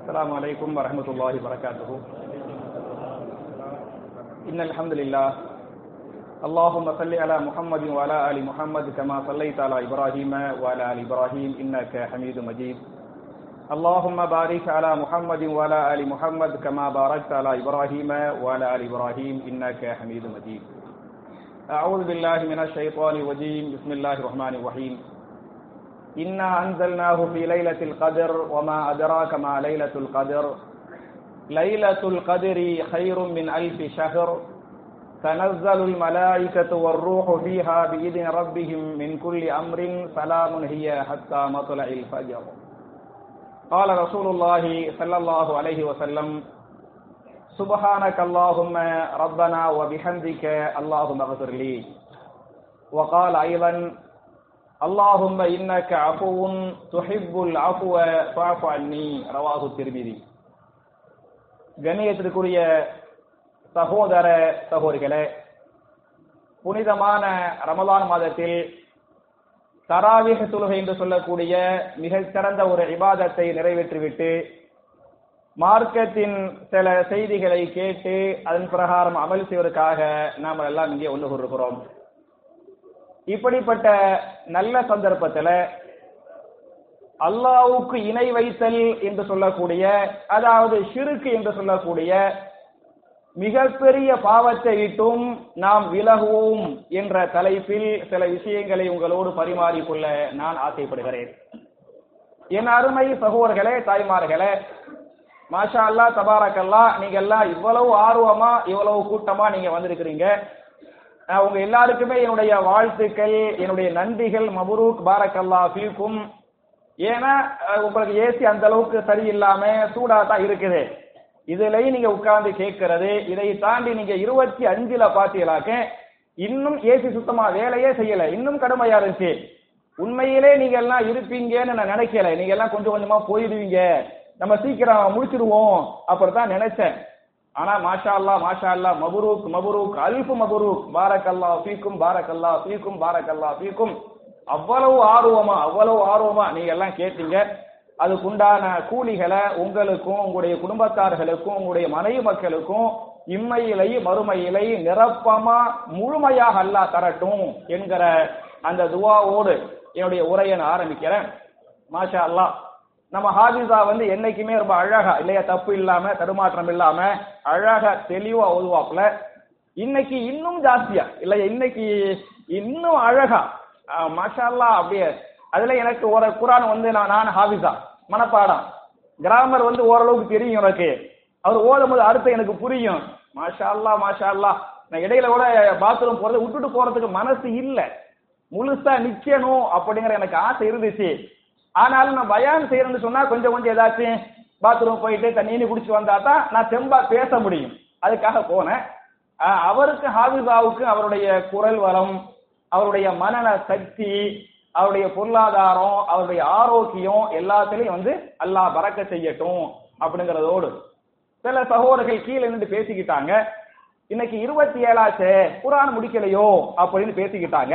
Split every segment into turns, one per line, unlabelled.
السلام عليكم ورحمة الله وبركاته إن الحمد لله اللهم صل على محمد وعلى آل محمد كما صليت على إبراهيم وعلى آل إبراهيم إنك حميد مجيد اللهم بارك على محمد وعلى آل محمد كما باركت على إبراهيم وعلى آل إبراهيم إنك حميد مجيد أعوذ بالله من الشيطان الرجيم بسم الله الرحمن الرحيم إنا أنزلناه في ليلة القدر وما أدراك ما ليلة القدر ليلة القدر خير من ألف شهر تنزل الملائكة والروح فيها بإذن ربهم من كل أمر سلام هي حتى مطلع الفجر قال رسول الله صلى الله عليه وسلم سبحانك اللهم ربنا وبحمدك اللهم اغفر لي وقال أيضا اللهم إنك عفو تحب العفو فاعف عني رواه الترمذي கண்ணியத்திற்குரிய சகோதர சகோதரிகளே புனிதமான ரமலான் மாதத்தில் தராவிக தொழுகை என்று சொல்லக்கூடிய மிகச் சிறந்த ஒரு இபாதத்தை நிறைவேற்றிவிட்டு மார்க்கத்தின் சில செய்திகளை கேட்டு அதன் பிரகாரம் அமல் செய்வதற்காக நாம் எல்லாம் இங்கே ஒன்று கூறுகிறோம் இப்படிப்பட்ட நல்ல சந்தர்ப்பத்தில் அல்லாவுக்கு இணை வைத்தல் என்று சொல்லக்கூடிய அதாவது ஷிருக்கு என்று சொல்லக்கூடிய மிகப்பெரிய பாவத்தை விட்டும் நாம் விலகுவோம் என்ற தலைப்பில் சில விஷயங்களை உங்களோடு பரிமாறிக்கொள்ள நான் ஆசைப்படுகிறேன் என் அருமை சகோதரர்களே தாய்மார்களே மாஷா அல்லா தபாரக்கல்லா நீங்க எல்லாம் இவ்வளவு ஆர்வமா இவ்வளவு கூட்டமா நீங்க வந்திருக்கிறீங்க உங்க எல்லாருக்குமே என்னுடைய வாழ்த்துக்கள் என்னுடைய நன்றிகள் மபுரூக் பாரக்கல்லா ஃபீக்கும் ஏன்னா உங்களுக்கு ஏசி அந்த அளவுக்கு சரியில்லாம சூடா தான் இருக்குது இதுலயும் நீங்க உட்கார்ந்து கேட்கறது இதை தாண்டி நீங்க இருபத்தி அஞ்சுல பாத்தீங்களாக்க இன்னும் ஏசி சுத்தமா வேலையே செய்யல இன்னும் கடுமையா இருந்துச்சு உண்மையிலே நீங்க எல்லாம் இருப்பீங்கன்னு நான் நினைக்கல நீங்க எல்லாம் கொஞ்சம் கொஞ்சமா போயிடுவீங்க நம்ம சீக்கிரம் முடிச்சிருவோம் அப்படித்தான் நினைச்சேன் ஆனா மாஷா அல்லா மாஷா அல்லா மபுரூக் மபுரூக் அல்ஃபு மபுரூக் பாரக்கல்லா ஃபீக்கும் பாரக்கல்லா ஃபீக்கும் பாரக்கல்லா ஃபீக்கும் அவ்வளவு ஆர்வமா அவ்வளவு ஆர்வமா நீங்க எல்லாம் கேட்டீங்க அதுக்குண்டான கூலிகளை உங்களுக்கும் உங்களுடைய குடும்பத்தார்களுக்கும் உங்களுடைய மனைவி மக்களுக்கும் இம்மையிலை மறுமையிலை நிரப்பமா முழுமையாக அல்லா தரட்டும் என்கிற அந்த துவாவோடு என்னுடைய உரையை நான் ஆரம்பிக்கிறேன் மாஷா அல்லா நம்ம ஹாபிஸா வந்து என்னைக்குமே ரொம்ப அழகா இல்லையா தப்பு இல்லாம தடுமாற்றம் இல்லாம அழகா தெளிவா ஓதுவாப்புல இன்னைக்கு இன்னும் ஜாஸ்தியா இல்லையா இன்னைக்கு இன்னும் அழகா மாஷால்லா அப்படியே அதுல எனக்கு ஒரு குரான் வந்து நான் நான் ஹாபிஸா மனப்பாடம் கிராமர் வந்து ஓரளவுக்கு தெரியும் எனக்கு அவர் ஓதும் போது அர்த்தம் எனக்கு புரியும் மாஷா அல்லா மாஷா அல்லா நான் இடையில கூட பாத்ரூம் போறது விட்டுட்டு போறதுக்கு மனசு இல்ல முழுசா நிக்கணும் அப்படிங்கிற எனக்கு ஆசை இருந்துச்சு ஆனாலும் நான் பயான் செய்யறேன்னு சொன்னா கொஞ்சம் கொஞ்சம் ஏதாச்சும் பாத்ரூம் போயிட்டு தண்ணி குடிச்சு வந்தா தான் நான் தெம்பா பேச முடியும் அதுக்காக போனேன் அவருக்கு ஹாபிசாவுக்கு அவருடைய குரல் வளம் அவருடைய மனநல சக்தி அவருடைய பொருளாதாரம் அவருடைய ஆரோக்கியம் எல்லாத்துலயும் வந்து அல்லாஹ் பறக்க செய்யட்டும் அப்படிங்கறதோடு சில சகோதரர்கள் கீழே நின்று பேசிக்கிட்டாங்க இன்னைக்கு இருபத்தி ஏழாச்சு குரான் முடிக்கலையோ அப்படின்னு பேசிக்கிட்டாங்க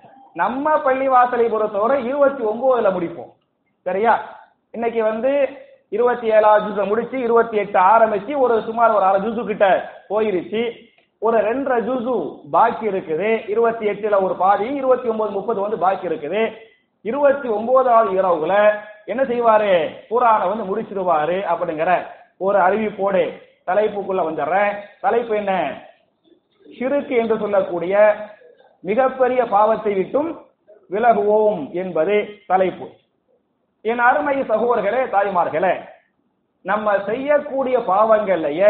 நம்ம பள்ளிவாசலை பொறுத்தவரை இருபத்தி ஒன்பதுல முடிப்போம் சரியா இன்னைக்கு வந்து இருபத்தி ஏழாவது ஜூஸ முடிச்சு இருபத்தி எட்டு ஆரம்பிச்சு ஒரு சுமார் ஒரு அரை ஜூசு கிட்ட போயிருச்சு ஒரு ரெண்டரை ஜூசு பாக்கி இருக்குது இருபத்தி எட்டுல ஒரு பாதி இருபத்தி ஒன்பது முப்பது வந்து பாக்கி இருக்குது இருபத்தி ஒன்பதாவது இரவுல என்ன செய்வாரு புராண வந்து முடிச்சிருவாரு அப்படிங்கிற ஒரு அறிவிப்போடு தலைப்புக்குள்ள வந்துடுறேன் தலைப்பு என்ன சிறுக்கு என்று சொல்லக்கூடிய மிகப்பெரிய பாவத்தை விட்டும் விலகுவோம் என்பது தலைப்பு என் அருமை சகோதரர்களே தாய்மார்களே நம்ம செய்யக்கூடிய பாவங்கள்லயே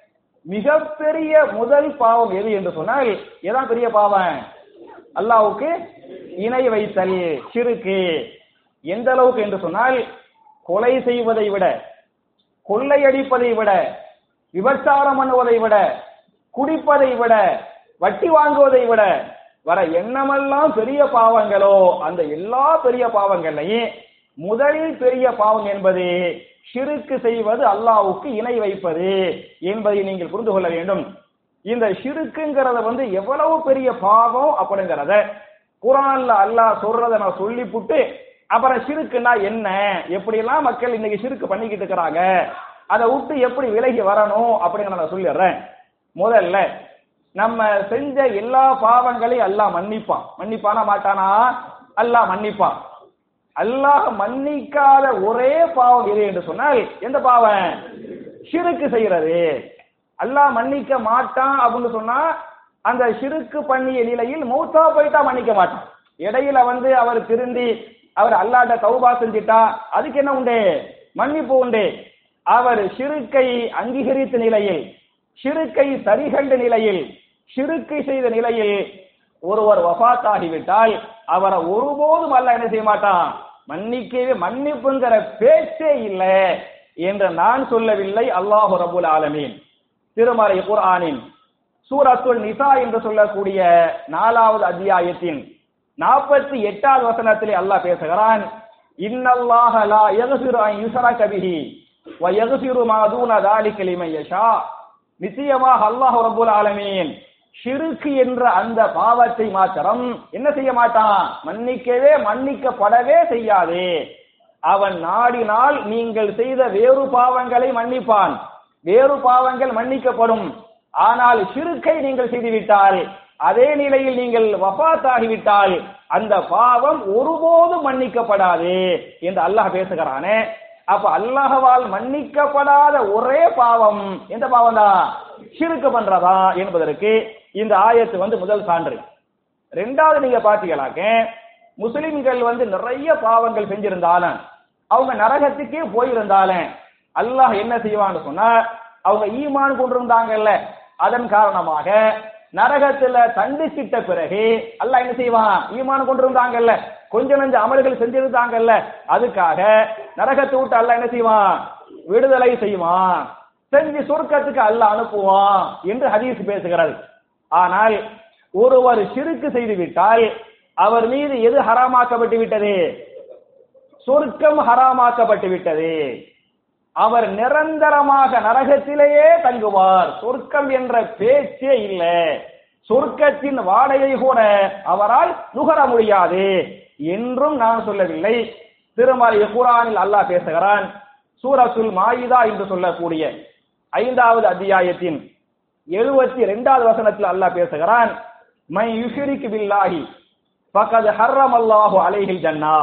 மிகப்பெரிய முதல் பாவம் எது என்று சொன்னால் எதான் பெரிய பாவம் அல்லாவுக்கு இணை வைத்தல் சிறுக்கு எந்த அளவுக்கு என்று சொன்னால் கொலை செய்வதை விட கொள்ளையடிப்பதை விட விபச்சாரம் பண்ணுவதை விட குடிப்பதை விட வட்டி வாங்குவதை விட வர எண்ணமெல்லாம் பெரிய பாவங்களோ அந்த எல்லா பெரிய பாவங்களையும் முதலில் பெரிய பாவம் என்பது ஷிருக்கு செய்வது அல்லாவுக்கு இணை வைப்பது என்பதை நீங்கள் புரிந்து கொள்ள வேண்டும் இந்த ஷிருக்குங்கிறத வந்து எவ்வளவு பெரிய பாவம் அப்படிங்கிறத குரான்ல அல்லாஹ் சொல்றத நான் சொல்லி புட்டு அப்புறம் ஷிருக்குன்னா என்ன எப்படி எல்லாம் மக்கள் இன்னைக்கு ஷிருக்கு பண்ணிக்கிட்டு இருக்கிறாங்க அதை விட்டு எப்படி விலகி வரணும் அப்படிங்கிற நான் சொல்லிடுறேன் முதல்ல நம்ம செஞ்ச எல்லா பாவங்களையும் அல்லாஹ் மன்னிப்பான் மன்னிப்பானா மாட்டானா அல்லாஹ் மன்னிப்பான் அல்லாஹ் மன்னிக்காத ஒரே பாவம் எது என்று சொன்னால் எந்த பாவம் ஷிருக்கு செய்யறது அல்லாஹ் மன்னிக்க மாட்டான் அப்படின்னு சொன்னா அந்த ஷிருக்கு பண்ணிய நிலையில் மௌத்தா போயிட்டா மன்னிக்க மாட்டான் இடையில வந்து அவர் திருந்தி அவர் அல்லாட்ட தௌபா செஞ்சிட்டா அதுக்கு என்ன உண்டு மன்னிப்பு உண்டு அவர் ஷிருக்கை அங்கீகரித்த நிலையில் ஷிருக்கை சரிகண்ட நிலையில் ஷிருக்கை செய்த நிலையில் ஒருவர் வஃபாத் ஆகிவிட்டால் அவரை ஒருபோதும் அல்ல என்ன செய்ய மாட்டான் மன்னிக்கவே மன்னிப்புங்கிற பேச்சே இல்லை என்று நான் சொல்லவில்லை அல்லாஹு ரபுல் ஆலமீன் திருமறை குர்ஆனின் சூரத்துல் நிசா என்று சொல்லக்கூடிய நாலாவது அத்தியாயத்தின் நாற்பத்தி எட்டாவது வசனத்திலே அல்லாஹ் பேசுகிறான் இன்னல்லாஹ லா யக்ஃபிரு அன் யுஷ்ரக பிஹி வ யக்ஃபிரு மா தூன ذلك லிமன் யஷா நிச்சயமாக அல்லாஹ் ரப்பல் ஆலமீன் ஷிருக்கு என்ற அந்த பாவத்தை மாத்திரம் என்ன செய்ய மாட்டான் மன்னிக்கவே மன்னிக்கப்படவே செய்யாது அவன் நாடினால் நீங்கள் செய்த வேறு பாவங்களை மன்னிப்பான் வேறு பாவங்கள் மன்னிக்கப்படும் ஆனால் ஷிருக்கை நீங்கள் செய்துவிட்டால் அதே நிலையில் நீங்கள் வஃபாத் ஆகிவிட்டால் அந்த பாவம் ஒருபோதும் மன்னிக்கப்படாது என்று அல்லாஹ் பேசுகிறானே அப்ப அல்லாஹ்வால் மன்னிக்கப்படாத ஒரே பாவம் எந்த பாவம் தான் ஷிருக்கு பண்றதா என்பதற்கு இந்த ஆயத்து வந்து முதல் சான்று ரெண்டாவது நீங்க பாத்தீங்களாக்க முஸ்லிம்கள் வந்து நிறைய பாவங்கள் செஞ்சிருந்தாலும் அவங்க நரகத்துக்கே போயிருந்தாலும் அல்லாஹ் என்ன செய்வான்னு சொன்னா அவங்க ஈமான் கொண்டிருந்தாங்கல்ல அதன் காரணமாக நரகத்துல தண்டிச்சிட்ட பிறகு அல்லாஹ் என்ன செய்வான் ஈமான் கொண்டிருந்தாங்கல்ல கொஞ்ச நஞ்ச அமல்கள் செஞ்சிருந்தாங்கல்ல அதுக்காக நரகத்தை விட்டு அல்லாஹ் என்ன செய்வான் விடுதலை செய்வான் செஞ்சு சொர்க்கத்துக்கு அல்லாஹ் அனுப்புவான் என்று ஹதீஸ் பேசுகிறது ஆனால் ஒருவர் சிறுக்கு செய்து விட்டால் அவர் மீது எது ஹராமாக்கப்பட்டு விட்டது சொர்க்கம் ஹராமாக்கப்பட்டு விட்டது அவர் நிரந்தரமாக நரகத்திலேயே தங்குவார் சொர்க்கம் என்ற பேச்சே இல்லை சொர்க்கத்தின் வாடகை கூட அவரால் நுகர முடியாது என்றும் நான் சொல்லவில்லை திருமலை குரானில் அல்லாஹ் பேசுகிறான் சூரத்துல் மாயிதா என்று சொல்லக்கூடிய ஐந்தாவது அத்தியாயத்தின் எழுபத்தி இரண்டாவது வசனத்தில் அல்லாஹ் பேசுகிறான் மை யுஷிரிக்கு பில்லாஹி பக்கது ஹர்ரம் அல்லாஹு அலைஹில் ஜன்னா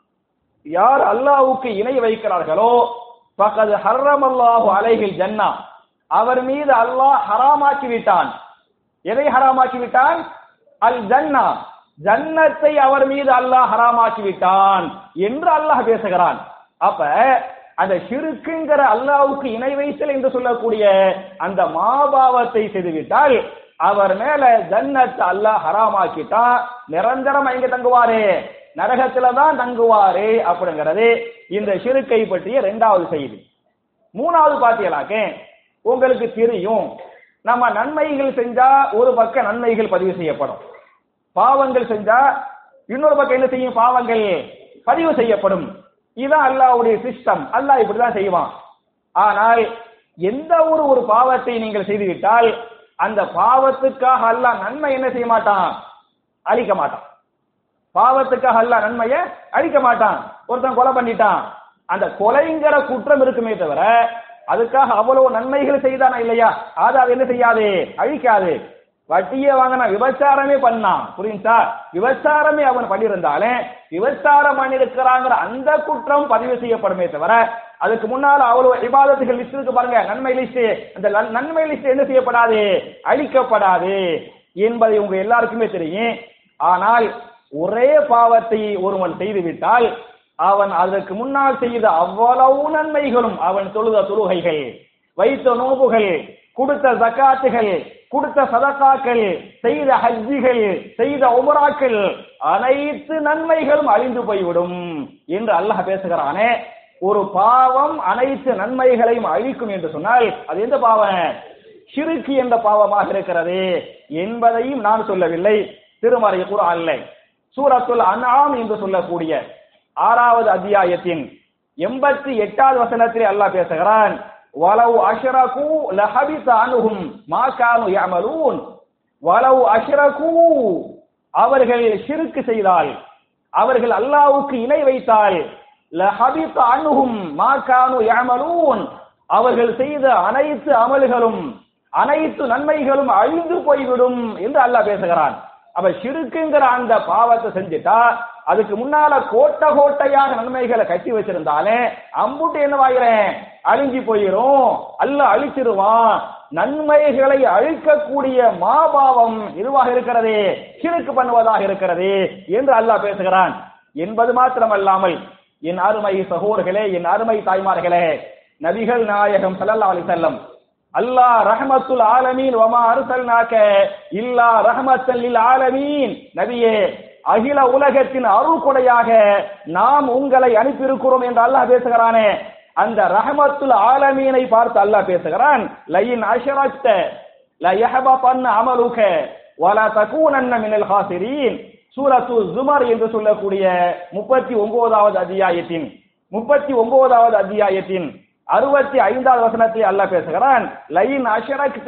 யார் அல்லாஹ்வுக்கு இணை வைக்கிறார்களோ பக்கது ஹர்ரம் அல்லாஹு அலைஹில் ஜன்னா அவர் மீது அல்லாஹ் ஹராமாக்கி விட்டான் எதை ஹராமாக்கி விட்டான் அல் ஜன்னா ஜன்னத்தை அவர் மீது அல்லாஹ் ஹராமாக்கி விட்டான் என்று அல்லாஹ் பேசுகிறான் அப்ப அந்த ஷிருக்குங்கிற அல்லாஹ்வுக்கு இணை வைத்தல் என்று சொல்லக்கூடிய அந்த மாபாவத்தை செய்துவிட்டால் அவர் மேல ஜன்னத் அல்லாஹ் ஹராமாக்கிட்டா நிரந்தரம் எங்க தங்குவாரு நரகத்துல தான் தங்குவாரு அப்படிங்கிறது இந்த ஷிருக்கை பற்றிய இரண்டாவது செய்தி மூணாவது பாத்தீங்களாக்க உங்களுக்கு தெரியும் நம்ம நன்மைகள் செஞ்சா ஒரு பக்கம் நன்மைகள் பதிவு செய்யப்படும் பாவங்கள் செஞ்சா இன்னொரு பக்கம் என்ன செய்யும் பாவங்கள் பதிவு செய்யப்படும் இதுதான் அல்லாஹ்வுடைய சிஸ்டம் அல்லாஹ் இப்படிதான் செய்வான் ஆனால் எந்த ஒரு ஒரு பாவத்தை நீங்கள் செய்துவிட்டால் அந்த பாவத்துக்காக அல்லாஹ் நன்மை என்ன செய்ய மாட்டான் அழிக்க மாட்டான் பாவத்துக்காக அல்லாஹ் நன்மையை அழிக்க மாட்டான் ஒருத்தன் கொலை பண்ணிட்டான் அந்த கொலைங்கிற குற்றம் இருக்குமே தவிர அதுக்காக அவ்வளவு நன்மைகள் செய்தானா இல்லையா அது அது என்ன செய்யாது அழிக்காது வட்டியே வாங்கினா விபச்சாரமே பண்ணான் புரியுதா விபச்சாரமே அவன் பண்ணியிருந்தாலே விபச்சாரம் பண்ணிருக்கிறாங்கிற அந்த குற்றம் பதிவு செய்யப்படுமே தவிர அதுக்கு முன்னால அவ்வளவு இபாதத்துகள் லிஸ்ட் இருக்கு பாருங்க நன்மை லிஸ்ட் அந்த நன்- நன்மை லிஸ்ட் என்ன செய்யப்படாது அழிக்கப்படாது என்பதை உங்க எல்லாருக்குமே தெரியும் ஆனால் ஒரே பாவத்தை ஒருவன் செய்துவிட்டால் அவன் அதற்கு முன்னால் செய்த அவ்வளவு நன்மைகளும் அவன் தொழுத தொழுகைகள் வைத்த நோபுகள் கொடுத்த ஜக்காத்துகள் கொடுத்த சதக்காக்கள் செய்த ஹஜ்ஜிகள் செய்த உமராக்கள் அனைத்து நன்மைகளும் அழிந்து போய்விடும் என்று அல்லாஹ் பேசுகிறானே ஒரு பாவம் அனைத்து நன்மைகளையும் அழிக்கும் என்று சொன்னால் அது எந்த பாவம் ஷிருக்கு என்ற பாவமாக இருக்கிறது என்பதையும் நான் சொல்லவில்லை திருமறை குர்ஆன்ல சூரத்துல் அன்ஆம் என்று சொல்லக்கூடிய ஆறாவது அத்தியாயத்தின் எண்பத்தி எட்டாவது வசனத்திலே அல்லாஹ் பேசுகிறான் வலவு அஷ்ரகு லஹபித அனுஹும் மா கானு யஅமலூன் வலவு அஷ்ரகு அவர்கள் ஷிர்க் செய்தால் அவர்கள் அல்லாஹ்வுக்கு இணை வைத்தால் லஹபித அனுஹும் மா கானு யஅமலூன் அவர்கள் செய்த அனைத்து அமல்களும் அனைத்து நன்மைகளும் அழிந்து போய்விடும் என்று அல்லாஹ் பேசுகிறான் அவ சிறுக்குங்கிற அந்த பாவத்தை செஞ்சுட்டா அதுக்கு முன்னால கோட்டை கோட்டையாக நன்மைகளை கட்டி வச்சிருந்தாலே அம்புட்டு என்னவாகிறேன் அழிஞ்சு போயிரும் அல்ல அழிச்சிருவான் நன்மைகளை அழிக்கக்கூடிய மாபாவம் இதுவாக இருக்கிறது சிறுக்கு பண்ணுவதாக இருக்கிறது என்று அல்லாஹ் பேசுகிறான் என்பது மாத்திரமல்லாமல் என் அருமை சகோதர்களே என் அருமை தாய்மார்களே நபிகள் நாயகம் ஸல்லல்லாஹு அலைஹி வஸல்லம் அல்லாஹ் ரஹமத்துல் ஆலமீன் வமா அர்சல்நாக இல்லா ரஹமத்தல் லில் ஆலமீன் நபியே அகில உலகத்தின் அருள் கொடையாக நாம் உங்களை அனுப்பியிருக்கிறோம் என்று அல்லாஹ் பேசுகிறானே அந்த ரஹமத்துல் ஆலமீனை பார்த்து அல்லாஹ் பேசுகிறான் லயின் அஷரக்த ல யஹபதன் அமலுக வலா தகூனன்ன மினல் ஹாசிரீன் சூரத்து ஜுமர் என்று சொல்லக்கூடிய முப்பத்தி ஒன்பதாவது அத்தியாயத்தின் முப்பத்தி ஒன்பதாவது அத்தியாயத்தின் அறுபத்தி ஐந்தாவது வசனத்தில் அல்லாஹ் பேசுகிறான் லைன் அஷரக்த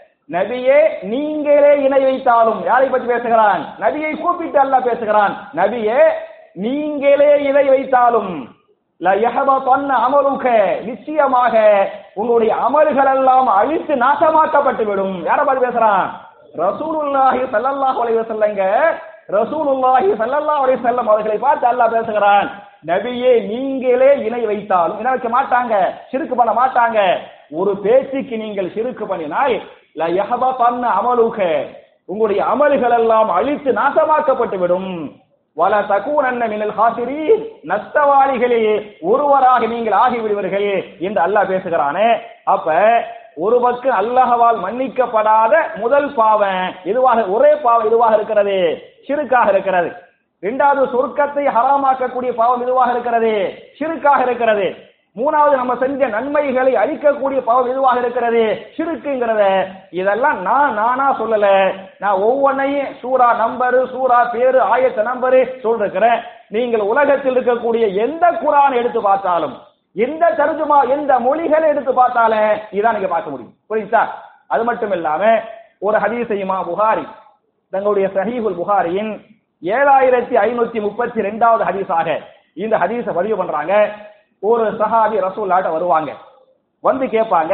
நபியே நீங்களே இணை வைத்தாலும் யாரை பற்றி பேசுகிறான் நபியை கூப்பிட்டு அல்லாஹ் பேசுகிறான் நபியே நீங்களே இணை வைத்தாலும் ல யஹபதன்ன அமலுக நிச்சயமாக உங்களுடைய அமல்கள் எல்லாம் அழித்து நாசமாக்கப்பட்டு விடும் யாரை பார்த்து பேசுறான் ரசூலுல்லாஹி ஸல்லல்லாஹு அலைஹி வஸல்லங்க ரசூலுல்லாஹி ஸல்லல்லாஹு அலைஹி வஸல்லம் அவர்களை பார்த்து அல்லாஹ் பேசுகிறான் நபியே நீங்களே இணை வைத்தாலும் இணை வைக்க மாட்டாங்க சிறுக்கு பண்ண மாட்டாங்க ஒரு பேச்சுக்கு நீங்கள் சிறுக்கு பண்ணினால் ல யஹபதன்ன அமலுக உங்களுடைய அமல்கள் எல்லாம் அழித்து நாசமாக்கப்பட்டு விடும் வல தகூனன்ன மினல் ஹாசிரீன் நஷ்டவாளிகளில் ஒருவராக நீங்கள் ஆகிவிடுவீர்கள் என்று அல்லாஹ் பேசுகிறானே அப்ப ஒரு பக்கம் அல்லாஹ்வால் மன்னிக்கப்படாத முதல் பாவம் இதுவாக ஒரே பாவம் இதுவாக இருக்கிறது சிறுக்காக இருக்கிறது இரண்டாவது சொர்க்கத்தை ஹராமாக்கக்கூடிய பாவம் இதுவாக இருக்கிறது சிறுக்காக இருக்கிறது மூணாவது நம்ம செஞ்ச நன்மைகளை அழிக்கக்கூடிய பாவம் எதுவாக இருக்கிறது சிறுக்குங்கிறத இதெல்லாம் நான் நானா சொல்லல நான் ஒவ்வொன்றையும் சூரா நம்பரு சூரா பேரு ஆயத்த நம்பரு சொல்றேன் நீங்கள் உலகத்தில் இருக்கக்கூடிய எந்த குரான் எடுத்து பார்த்தாலும் எந்த தர்ஜுமா எந்த மொழிகளை எடுத்து பார்த்தாலும் இதான் நீங்க பார்க்க முடியும் புரியுதா அது மட்டும் இல்லாம ஒரு ஹதீசையுமா புகாரி தங்களுடைய சஹீஹுல் புகாரியின் ஏழாயிரத்தி ஐநூத்தி முப்பத்தி ரெண்டாவது ஹதீஸாக இந்த ஹதீஸை பதிவு பண்றாங்க ஒரு சஹாபி ரசூல்லாட்ட வருவாங்க வந்து கேட்பாங்க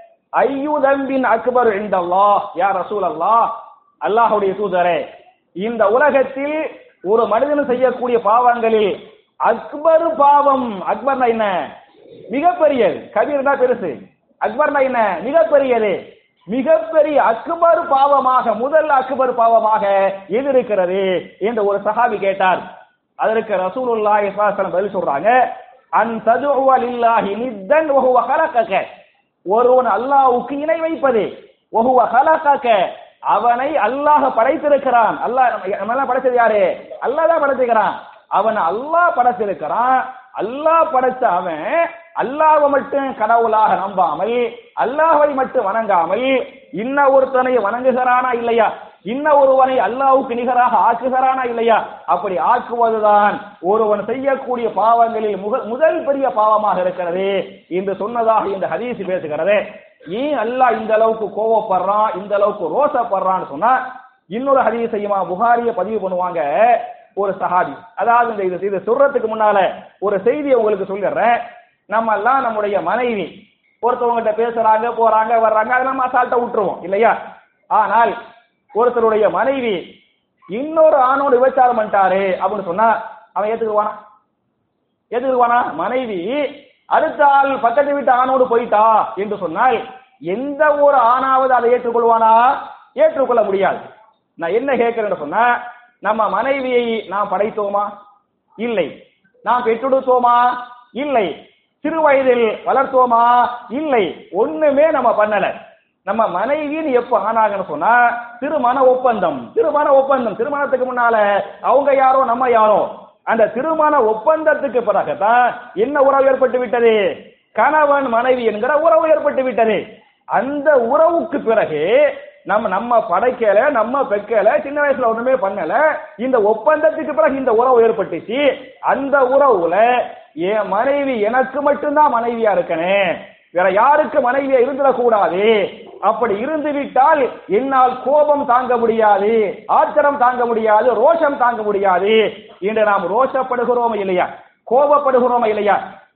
ஐயுதம்பின் அக்பர் இந்தல்லாஹ் யா ரசூல் அல்லாஹ் அல்லாஹுடைய தூதரே இந்த உலகத்தில் ஒரு மனிதன் செய்யக்கூடிய பாவங்களில் அக்பர் பாவம் அக்பர்னா என்ன மிகப்பெரியது கபீர்னா பெருசு அக்பர்னா என்ன மிகப்பெரியது மிகப்பெரிய அக்பர் பாவமாக முதல் அக்பர் பாவமாக எது இருக்கிறது என்று ஒரு சஹாபி கேட்டார் அதற்கு ரசூலுல்லாஹி ஸல்லல்லாஹு அலைஹி வஸல்லம் பதில் சொல்றாங்க அன் ததுவ லில்லாஹி நித்தன் வஹுவ ஹலகக ஒருவன் அல்லாஹ்வுக்கு இணை வைப்பது வஹுவ ஹலகக அவனை அல்லாஹ் படைத்திருக்கிறான் அல்லாஹ் நம்ம எல்லாம் படைச்சது யாரு அல்லாஹ் தான் படைத்திருக்கிறான் அவன் அல்லாஹ் படைத்திருக்கிறான் அல்லாஹ் படைச்ச அவன் அல்லாஹ்வை மட்டும் கடவுளாக நம்பாமல் அல்லாஹ்வை மட்டும் வணங்காமல் இன்ன ஒருத்தனை வணங்குகிறானா இல்லையா இன்ன ஒருவனை அல்லாஹ்வுக்கு நிகராக ஆக்குகிறானா இல்லையா அப்படி ஆக்குவதுதான் ஒருவன் செய்யக்கூடிய பாவங்களில் முக- முதல் பெரிய பாவமாக இருக்கிறது என்று சொன்னதாக இந்த ஹதீஸ் பேசுகிறது ஏன் அல்லாஹ் இந்த அளவுக்கு கோவப்படுறான் இந்த அளவுக்கு ரோசப்படுறான்னு சொன்னா இன்னொரு ஹதீஸையுமா புகாரிய பதிவு பண்ணுவாங்க ஒரு சஹாபி அதாவது இந்த இது இது சொல்றதுக்கு முன்னால ஒரு செய்தியை உங்களுக்கு சொல்லிடுறேன் நம்ம எல்லாம் நம்முடைய மனைவி ஒருத்தவங்ககிட்ட பேசுறாங்க போறாங்க வர்றாங்க அதை நம்ம அசால்ட்டா விட்டுருவோம் இல்லையா ஆனால் ஒருத்தருடைய மனைவி இன்னொரு ஆணோடு விபச்சாரம் பண்ணிட்டாரு அப்படின்னு சொன்னா அவன் ஏத்துக்குவானா ஏத்துக்குவானா மனைவி அடுத்த ஆள் பக்கத்து வீட்டு ஆணோடு போயிட்டா என்று சொன்னால் எந்த ஒரு ஆணாவது அதை ஏற்றுக்கொள்வானா ஏற்றுக்கொள்ள முடியாது நான் என்ன கேட்கிறேன்னு சொன்னா நம்ம மனைவியை நாம் படைத்தோமா இல்லை நாம் பெற்றெடுத்தோமா இல்லை சிறு வயதில் வளர்த்தோமா இல்லை ஒண்ணுமே நம்ம பண்ணல நம்ம மனைவின்னு எப்ப ஆனாங்கன்னு சொன்னா திருமண ஒப்பந்தம் திருமண ஒப்பந்தம் திருமணத்துக்கு முன்னால அவங்க யாரோ நம்ம யாரோ அந்த திருமண ஒப்பந்தத்துக்கு பிறகுதான் என்ன உறவு ஏற்பட்டு விட்டது கணவன் மனைவி என்கிற உறவு ஏற்பட்டு விட்டது அந்த உறவுக்கு பிறகு நம்ம நம்ம படைக்கல நம்ம பெக்கல சின்ன வயசுல ஒண்ணுமே பண்ணல இந்த ஒப்பந்தத்துக்கு பிறகு இந்த உறவு ஏற்பட்டுச்சு அந்த உறவுல என் மனைவி எனக்கு மட்டும்தான் மனைவியா இருக்கனே வேற யாருக்கு மனைவியா இருந்துடக்கூடாது அப்படி இருந்து விட்டால் என்னால் கோபம் தாங்க முடியாது ஆத்திரம் தாங்க முடியாது ரோஷம் தாங்க முடியாது இன்று நாம் ரோஷப்படுகிறோம் இல்லையா கோபப்படுகிறோம் இல்லையா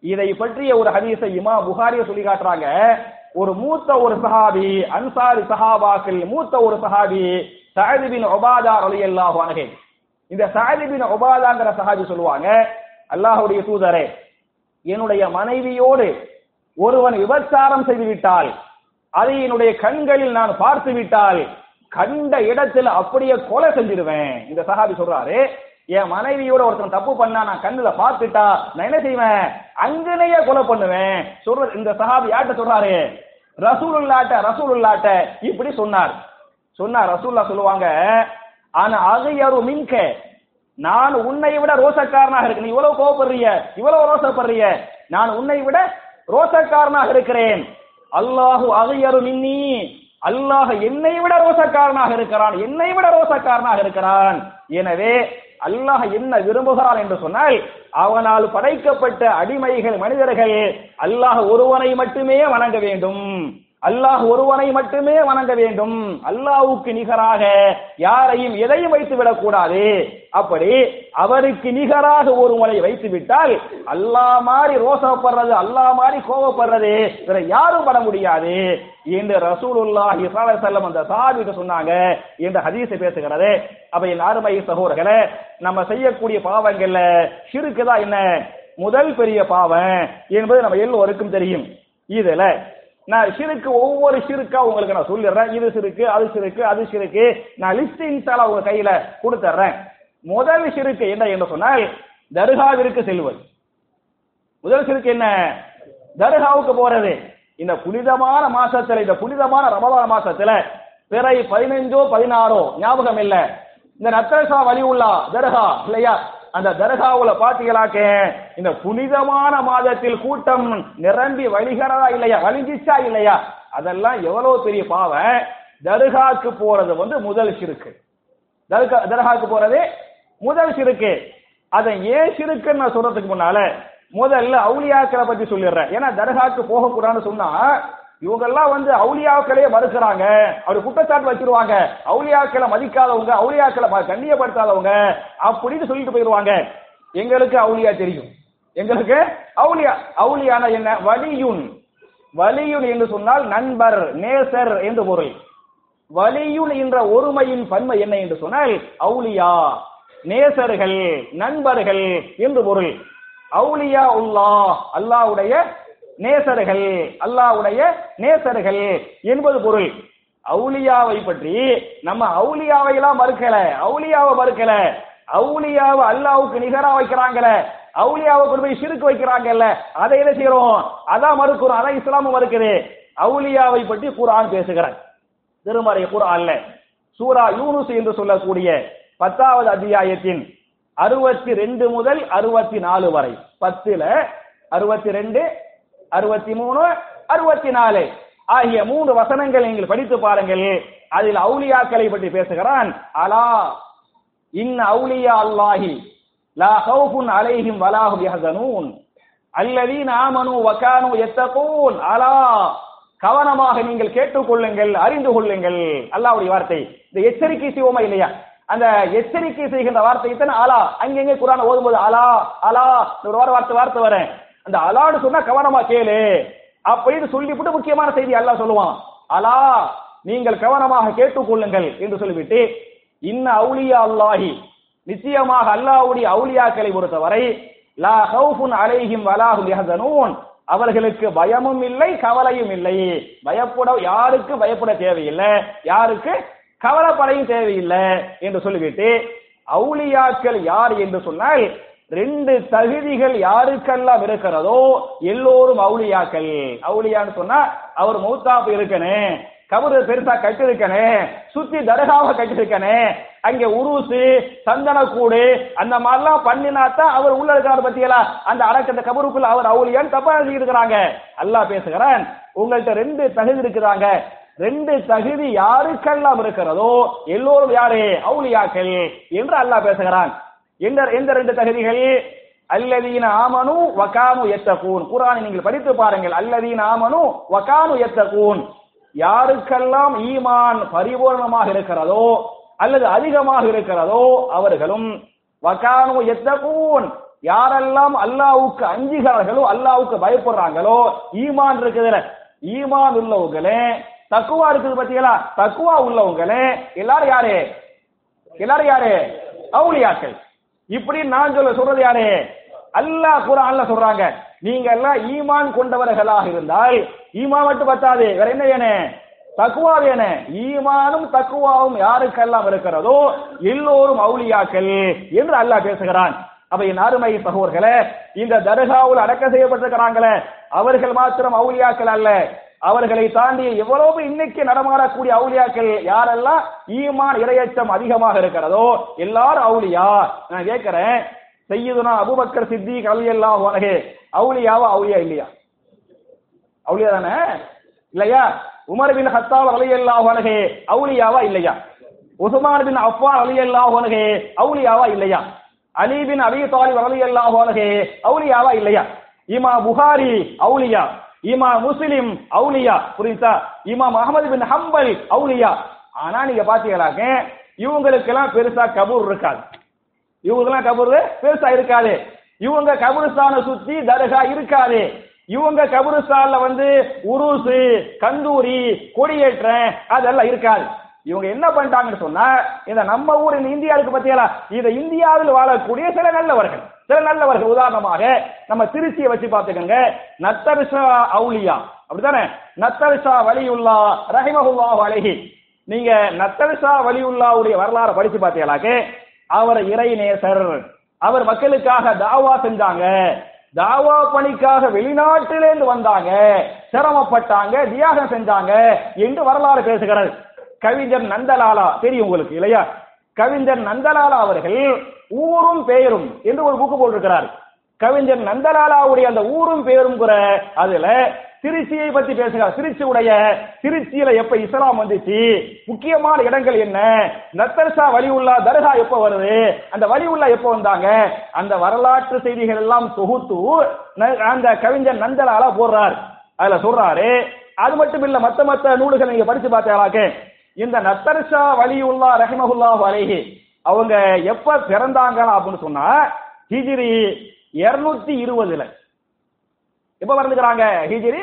இதை பற்றிய ஒரு ஹதீஸை இமா புகாரிய சொல்லி காட்டுறாங்க ஒரு மூத்த ஒரு சஹாபி அன்சாரி சஹாபாக்கள் மூத்த ஒரு சஹாபி சஅத் பின் உபாதா ரலியல்லாஹு அன்ஹு இந்த சஅத் பின் உபாதாங்கிற சஹாபி சொல்லுவாங்க அல்லாஹ்வுடைய தூதரே என்னுடைய மனைவியோடு ஒருவன் விபச்சாரம் செய்து விட்டால் அதை என்னுடைய கண்களில் நான் பார்த்து விட்டால் கண்ட இடத்துல அப்படியே கொலை செஞ்சிருவேன் இந்த சஹாபி சொல்றாரு என் மனைவியோட ஒருத்தன் தப்பு பண்ணா நான் கண்ணுல பார்த்துட்டா நான் என்ன செய்வேன் அங்கனையே கொலை பண்ணுவேன் சொல்ற இந்த சஹாபி யார்கிட்ட சொல்றாரு ரசூலுல்லாட்ட ரசூலுல்லாட்ட இப்படி சொன்னார் சொன்னார் ரசூல்லா சொல்லுவாங்க ஆனா அகையரு மின்க நான் உன்னை விட ரோசக்காரனாக இருக்கு நீ இவ்வளவு கோவப்படுறிய இவ்வளவு ரோசப்படுறிய நான் உன்னை விட ரோசக்காரனாக இருக்கிறேன் அல்லாஹு அகையரு மின்னி அல்லாஹ் என்னை விட ரோசக்காரனாக இருக்கிறான் என்னை விட ரோசக்காரனாக இருக்கிறான் எனவே அல்லாஹ் என்ன விரும்புகிறான் என்று சொன்னால் அவனால் படைக்கப்பட்ட அடிமைகள் மனிதர்கள் அல்லாஹ் ஒருவனை மட்டுமே வணங்க வேண்டும் அல்லாஹ் ஒருவனை மட்டுமே வணங்க வேண்டும் அல்லாஹ்வுக்கு நிகராக யாரையும் எதையும் வைத்து விடக்கூடாது அப்படி அவருக்கு நிகராக ஒருவனை வைத்து விட்டால் அல்லாஹ் மாதிரி ரோசப்படுறது அல்லாஹ் மாதிரி கோவப்படுறது வேற யாரும் பட முடியாது என்று ரசூலுல்லாஹி ஸல்லல்லாஹு அலைஹி வஸல்லம் அந்த சாஹாபிட்ட சொன்னாங்க என்று ஹதீஸ் பேசுகிறது அப்ப என் அருமை சகோதரர்களே நம்ம செய்யக்கூடிய பாவங்கள்ல ஷிருக்கு தான் என்ன முதல் பெரிய பாவம் என்பது நம்ம எல்லோருக்கும் தெரியும் இதுல நான் சிறுக்கு ஒவ்வொரு சிறுக்கா உங்களுக்கு நான் சொல்லிடுறேன் இது சிறுக்கு அது சிறுக்கு அது சிறுக்கு நான் லிஸ்ட் இன்ஸ்டால உங்க கையில கொடுத்துட்றேன் முதல் சிறுக்கு என்ன என்று சொன்னால் தர்காவிற்கு செல்வது முதல் சிறுக்கு என்ன தர்காவுக்கு போறது இந்த புனிதமான மாசத்துல இந்த புனிதமான ரமலான் மாசத்துல பிறை பதினைஞ்சோ பதினாறோ ஞாபகம் இல்ல இந்த நத்தரசா வழி உள்ளா தர்கா இல்லையா அந்த தர்காவுல பாத்தீங்களாக்க இந்த புனிதமான மாதத்தில் கூட்டம் நிரம்பி வழிகிறதா இல்லையா வலிஞ்சிச்சா இல்லையா அதெல்லாம் எவ்வளவு பெரிய பாவம் தர்காக்கு போறது வந்து முதல் சிறுக்கு தர்கா தர்காக்கு போறது முதல் சிறுக்கு அதை ஏன் சிறுக்குன்னு நான் சொல்றதுக்கு முன்னால முதல்ல அவுலியாக்களை பத்தி சொல்லிடுறேன் ஏன்னா தர்காக்கு போகக்கூடாதுன்னு சொன்னா இவங்கெல்லாம் வந்து அவுலியாக்களே மறுக்கிறாங்க அவர் குற்றச்சாட்டு வச்சிருவாங்க அவுலியாக்களை மதிக்காதவங்க அவுலியாக்களை ம- கண்ணியப்படுத்தாதவங்க அப்படின்னு சொல்லிட்டு போயிடுவாங்க எங்களுக்கு அவுலியா தெரியும் எங்களுக்கு அவுலியா அவுலியான என்ன வலியுன் வலியுன் என்று சொன்னால் நண்பர் நேசர் என்று பொருள் வலியுன் என்ற ஒருமையின் பன்மை என்ன என்று சொன்னால் அவுலியா நேசர்கள் நண்பர்கள் என்று பொருள் அவுலியா உல்லாஹ் அல்லாஹ்வுடைய நேசர்கள் அல்லாஹ்வுடைய நேசர்கள் என்பது பொருள் அவுலியாவை பற்றி நம்ம அவுலியாவை எல்லாம் மறுக்கல அவுலியாவை மறுக்கல அவுலியாவை அல்லாஹ்வுக்கு நிகரா வைக்கிறாங்களே அவுலியாவை கொண்டு போய் சிறுக்கு வைக்கிறாங்கல்ல அதை என்ன செய்யறோம் அதான் மறுக்கிறோம் அதான் இஸ்லாமும் மறுக்குது அவுலியாவை பற்றி குர்ஆன் பேசுகிறார் திருமறை குர்ஆன்ல சூரா யூனுஸ் என்று சொல்லக்கூடிய பத்தாவது அத்தியாயத்தின் அறுபத்தி ரெண்டு முதல் அறுபத்தி நாலு வரை பத்துல அறுபத்தி ரெண்டு அறுபத்தி மூணு அறுபத்தி நாலு ஆகிய மூன்று வசனங்கள் நீங்கள் படித்து பாருங்கள் அதில் அவுலியாக்களை பற்றி பேசுகிறான் அலா இன் அவுலியா அல்லாஹி லா ஹவுஃபுன் அலைஹிம் வலாஹும் யஹ்சனூன் அல்லதீன ஆமனு வகானு யத்தகூன் அலா கவனமாக நீங்கள் கேட்டுக்கொள்ளுங்கள் அறிந்து கொள்ளுங்கள் அல்லாஹ்வுடைய வார்த்தை இந்த எச்சரிக்கை செய்வோமா இல்லையா அந்த எச்சரிக்கை செய்கின்ற வார்த்தை தான் அலா அங்கங்க குரான் ஓதும்போது அலா அலா ஒரு வார வார்த்தை வார்த்தை வரேன் அந்த அலான்னு சொன்னா கவனமா கேளு அப்படின்னு சொல்லிவிட்டு முக்கியமான செய்தி அல்லாஹ் சொல்லுவான் அலா நீங்கள் கவனமாக கேட்டுக்கொள்ளுங்கள் என்று சொல்லிவிட்டு இன்ன அவுலியா அல்லாஹி நிச்சயமாக அல்லாஹ்வுடைய அவுலியாக்களை பொறுத்தவரை லா ஹவுஃபுன் அலைஹிம் வலாஹும் யஹ்சனூன் அவர்களுக்கு பயமும் இல்லை கவலையும் இல்லை பயப்பட யாருக்கு பயப்பட தேவையில்லை யாருக்கு கவலைப்படையும் தேவையில்லை என்று சொல்லிவிட்டு அவுலியாக்கள் யார் என்று சொன்னால் ரெண்டு தகுதிகள் யாருக்கெல்லாம் இருக்கிறதோ எல்லோரும் அவுலியாக்கள் அவுலியான்னு சொன்னா அவர் மௌத்தாப்பு இருக்கணும் கபரு பெருசா கட்டிருக்கனே சுத்தி தர்காவை கட்டிருக்கனே அங்க உருசு சந்தனக்கூடு அந்த மாதிரிலாம் பண்ணினாத்தான் அவர் உள்ள இருக்காரு பத்தியலா அந்த அடக்கத்த கபருக்குள்ள அவர் அவுலியான்னு தப்பா இருக்கிறாங்க அல்லாஹ் பேசுகிறான் உங்கள்ட்ட ரெண்டு தகுதி இருக்குதாங்க ரெண்டு தகுதி யாருக்கெல்லாம் இருக்கிறதோ எல்லோரும் யாரு அவுலியாக்கள் என்று அல்லாஹ் பேசுகிறான் எந்த எந்த ரெண்டு தகுதிகள் அல்லதீன ஆமனு வகானு எத்தகூன் குர்ஆனை நீங்கள் படித்து பாருங்கள் அல்லதீன ஆமனு வகானு எத்தகூன் யாருக்கெல்லாம் ஈமான் பரிபூர்ணமாக இருக்கிறதோ அல்லது அதிகமாக இருக்கிறதோ அவர்களும் வகானு எத்தகூன் யாரெல்லாம் அல்லாவுக்கு அஞ்சுகிறார்களோ அல்லாவுக்கு பயப்படுறாங்களோ ஈமான் இருக்குதுல ஈமான் உள்ளவங்களே தக்குவா இருக்குது பாத்தீங்களா தக்குவா உள்ளவங்களே எல்லாரும் யாரு எல்லாரும் யாரு அவுளியாக்கள் இப்படி நான் சொல்ல சொல்றது யாரு அல்லாஹ் குரான்ல சொல்றாங்க நீங்க எல்லாம் ஈமான் கொண்டவர்களாக இருந்தால் ஈமான் மட்டும் பத்தாது வேற என்ன வேணும் தக்குவா வேணும் ஈமானும் தக்குவாவும் யாருக்கெல்லாம் இருக்கிறதோ எல்லோரும் அவுளியாக்கள் என்று அல்லாஹ் பேசுகிறான் அப்ப என் அருமை சகோதரர்களே இந்த தர்காவில் அடக்க செய்யப்பட்டிருக்கிறாங்களே அவர்கள் மாத்திரம் அவுளியாக்கள் அல்ல அவர்களை தாண்டி எவ்வளவு இன்னைக்கு நடமாடக்கூடிய அவுலியாக்கள் யாரெல்லாம் ஈமான் இரையச்சம் அதிகமாக இருக்கிறதோ எல்லாரும் அவுலியா நான் கேட்கிறேன் செய்யுதுனா அபுபக்கர் சித்தி கல்வியெல்லாம் உனகே அவுலியாவா அவுலியா இல்லையா அவுலியா தானே இல்லையா உமர் பின் ஹத்தாப் அலியல்லாஹு அன்ஹு அவுலியாவா இல்லையா உஸ்மான் பின் அஃபான் அலியல்லாஹு அன்ஹு அவுலியாவா இல்லையா அலி பின் அபி தாலிப் ரலியல்லாஹு அன்ஹு அவுலியாவா இல்லையா இமா புகாரி அவுலியா இமா முஸ்லிம் அவுலியா புரியுதா இமாம் அகமது பின் ஹம்பல் அவுலியா ஆனா நீங்க பாத்தீங்களாக்க இவங்களுக்கெல்லாம் பெருசா கபூர் இருக்காது இவங்களுக்கெல்லாம் கபூர் பெருசா இருக்காது இவங்க கபுருஸ்தான சுத்தி தர்கா இருக்காது இவங்க கபுருஸ்தான்ல வந்து உருசு கந்தூரி கொடியேற்றம் அதெல்லாம் இருக்காது இவங்க என்ன பண்ணிட்டாங்கன்னு சொன்னா இந்த நம்ம ஊர் இந்த இந்தியா இருக்கு பத்தியலா இந்த இந்தியாவில் வாழக்கூடிய சில நல்லவர்கள் சில நல்லவர்கள் உதாரணமாக நம்ம திருச்சியை வச்சு பார்த்துக்கோங்க நத்தரிசா அவுலியா அப்படித்தானே நத்தரிசா வலியுல்லா ரஹிமஹுல்லா அலைஹி நீங்க நத்தரிசா வலியுல்லாவுடைய வரலாறு படிச்சு பார்த்தீங்களாக்கு அவர் இறை நேசர் அவர் மக்களுக்காக தாவா செஞ்சாங்க தாவா பணிக்காக வெளிநாட்டிலிருந்து வந்தாங்க சிரமப்பட்டாங்க தியாகம் செஞ்சாங்க என்று வரலாறு பேசுகிறது கவிஞர் நந்தலாலா தெரியும் உங்களுக்கு இல்லையா கவிஞர் நந்தலாலா அவர்கள் ஊரும் பெயரும் என்று ஒரு புக்கு போட்டிருக்கிறார் கவிஞர் நந்தலாலாவுடைய அந்த ஊரும் பெயரும் கூட அதுல திருச்சியை பத்தி பேசுகிறார் திருச்சியுடைய திருச்சியில எப்ப இஸ்லாம் வந்துச்சு முக்கியமான இடங்கள் என்ன நத்தர்சா வலியுல்லா தர்கா எப்ப வருது அந்த வலியுல்லா எப்ப வந்தாங்க அந்த வரலாற்று செய்திகள் எல்லாம் தொகுத்து ந- அந்த கவிஞர் நந்தலாலா போடுறார் அதுல சொல்றாரு அது மட்டும் இல்ல மத்த மத்த நூல்களை நீங்க படிச்சு பார்த்தீங்களாக்க இந்த நத்தர்ஷா வலியுல்லா ரஹிமஹுல்லாஹு அலைஹி அவங்க எப்ப பிறந்தாங்க அப்படின்னு சொன்னா ஹிஜ்ரி 220 இருபதுல எப்ப பிறந்துக்கிறாங்க ஹிஜ்ரி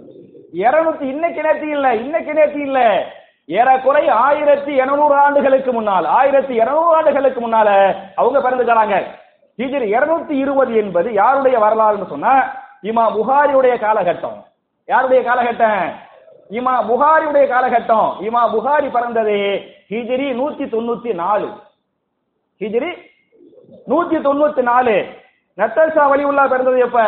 200 இன்னைக்கு நேத்து இல்ல இன்னைக்கு நேத்து இல்ல ஏறக்குறை ஆயிரத்தி இருநூறு ஆண்டுகளுக்கு முன்னால் ஆயிரத்தி இருநூறு ஆண்டுகளுக்கு முன்னால அவங்க பிறந்துக்கிறாங்க ஹிஜ்ரி 220 இருபது என்பது யாருடைய வரலாறுன்னு சொன்னா இமா புகாரியுடைய காலகட்டம் யாருடைய காலகட்டம் இமா புகாரியுடைய காலகட்டம் இமா புகாரி பிறந்தது ஹிஜ்ரி நூத்தி தொண்ணூத்தி நாலு ஹிஜ்ரி நூத்தி தொண்ணூத்தி நாலு நத்தர்ஷா வலியுல்லா பிறந்தது எப்ப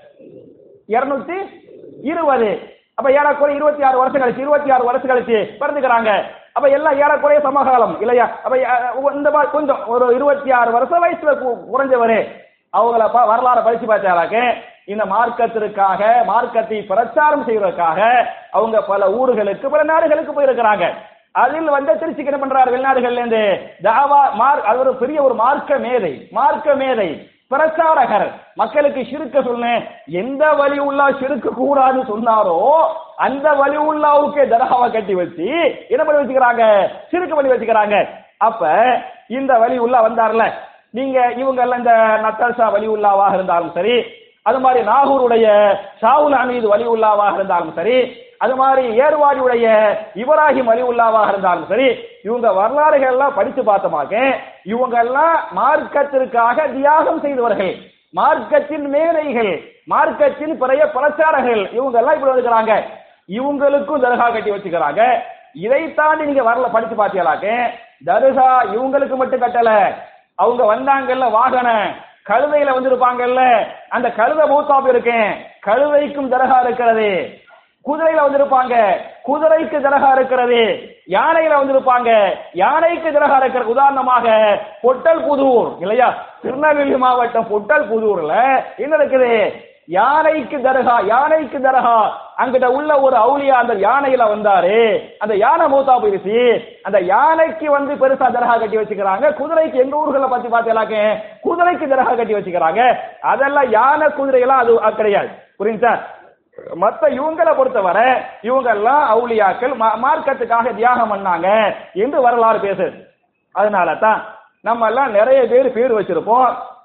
இருநூத்தி இருபது அப்ப ஏறக்குறை இருபத்தி ஆறு வருஷம் கழிச்சு இருபத்தி ஆறு வருஷம் கழிச்சு பிறந்துக்கிறாங்க அப்ப எல்லாம் ஏறக்குறைய சமகாலம் இல்லையா அப்ப அஹ், இந்த மாதிரி கொஞ்சம் ஒரு இருபத்தி ஆறு வருஷம் வயசுல கு- குறைஞ்சவரு அவங்கள ப- வரலாறு படிச்சு பார்த்தாலாக்க இந்த மார்க்கத்திற்காக மார்க்கத்தை பிரச்சாரம் செய்வதற்காக அவங்க பல ஊர்களுக்கு பல நாடுகளுக்கு போயிருக்கிறாங்க அதில் வந்து திருச்சிக்கு என்ன பண்றாரு வெளிநாடுகள்ல இருந்து தாவா மார்க் அது ஒரு பெரிய ஒரு மார்க்க மேதை மார்க்க மேதை பிரச்சாரகர் மக்களுக்கு சிறுக்க சொன்னேன் எந்த வழி உள்ளா சிறுக்க கூடாதுன்னு சொன்னாரோ அந்த வழி உள்ளாவுக்கு தர்காவை கட்டி வச்சு என்ன பண்ணி வச்சுக்கிறாங்க சிறுக்கு பண்ணி வச்சுக்கிறாங்க அப்ப இந்த வழி உள்ளா வந்தார்ல நீங்க இவங்க எல்லாம் இந்த நத்தர்ஷா வலி உள்ளாவாக இருந்தாலும் சரி அது மாதிரி நாகூருடைய ஷாவுல் அமீது வலி உள்ளாவாக இருந்தாலும் சரி அது மாதிரி ஏர்வாடியுடைய இப்ராஹிம் அலி உள்ளாவாக இருந்தாலும் சரி இவங்க வரலாறுகள் எல்லாம் படிச்சு பார்த்தோமாக்க இவங்க எல்லாம் மார்க்கத்திற்காக தியாகம் செய்தவர்கள் மார்க்கத்தின் மேதைகள் மார்க்கத்தின் பிறைய பிரச்சாரர்கள் இவங்க எல்லாம் இப்படி வந்துக்கிறாங்க இவங்களுக்கும் தர்கா கட்டி வச்சுக்கிறாங்க இதை தாண்டி நீங்க வரல படிச்சு பார்த்தீங்களாக்க தர்கா இவங்களுக்கு மட்டும் கட்டல அவங்க வந்தாங்கல்ல வாகன கழுதையில வந்திருப்பாங்கல்ல அந்த கழுதை மூத்தாப்பு இருக்கேன் கழுதைக்கும் தரகா இருக்கிறது குதிரையில வந்திருப்பாங்க குதிரைக்கு தரகா இருக்கிறது யானையில வந்திருப்பாங்க யானைக்கு தரகா இருக்கிற உதாரணமாக பொட்டல் புதூர் இல்லையா திருநெல்வேலி மாவட்டம் பொட்டல் புதூர்ல என்ன இருக்குது யானைக்கு தரகா யானைக்கு தரகா அங்கிட்ட உள்ள ஒரு அவுலியா அந்த யானையில வந்தாரு அந்த யானை மூத்தா போயிருச்சு அந்த யானைக்கு வந்து பெருசா தரகா கட்டி வச்சுக்கிறாங்க குதிரைக்கு எங்க ஊர்களை பத்தி பாத்தீங்களாக்க குதிரைக்கு தரகா கட்டி வச்சுக்கிறாங்க அதெல்லாம் யானை குதிரை எல்லாம் அது அது கிடையாது புரியுதா மத்த இவங்களை பொறுத்தவரை இவங்க எல்லாம் அவுலியாக்கள் மா- மார்க்கத்துக்காக தியாகம் பண்ணாங்க என்று வரலாறு பேசுது அதனால தான் நம்ம எல்லாம் நிறைய பேர் பேர் வச்சிருப்போம்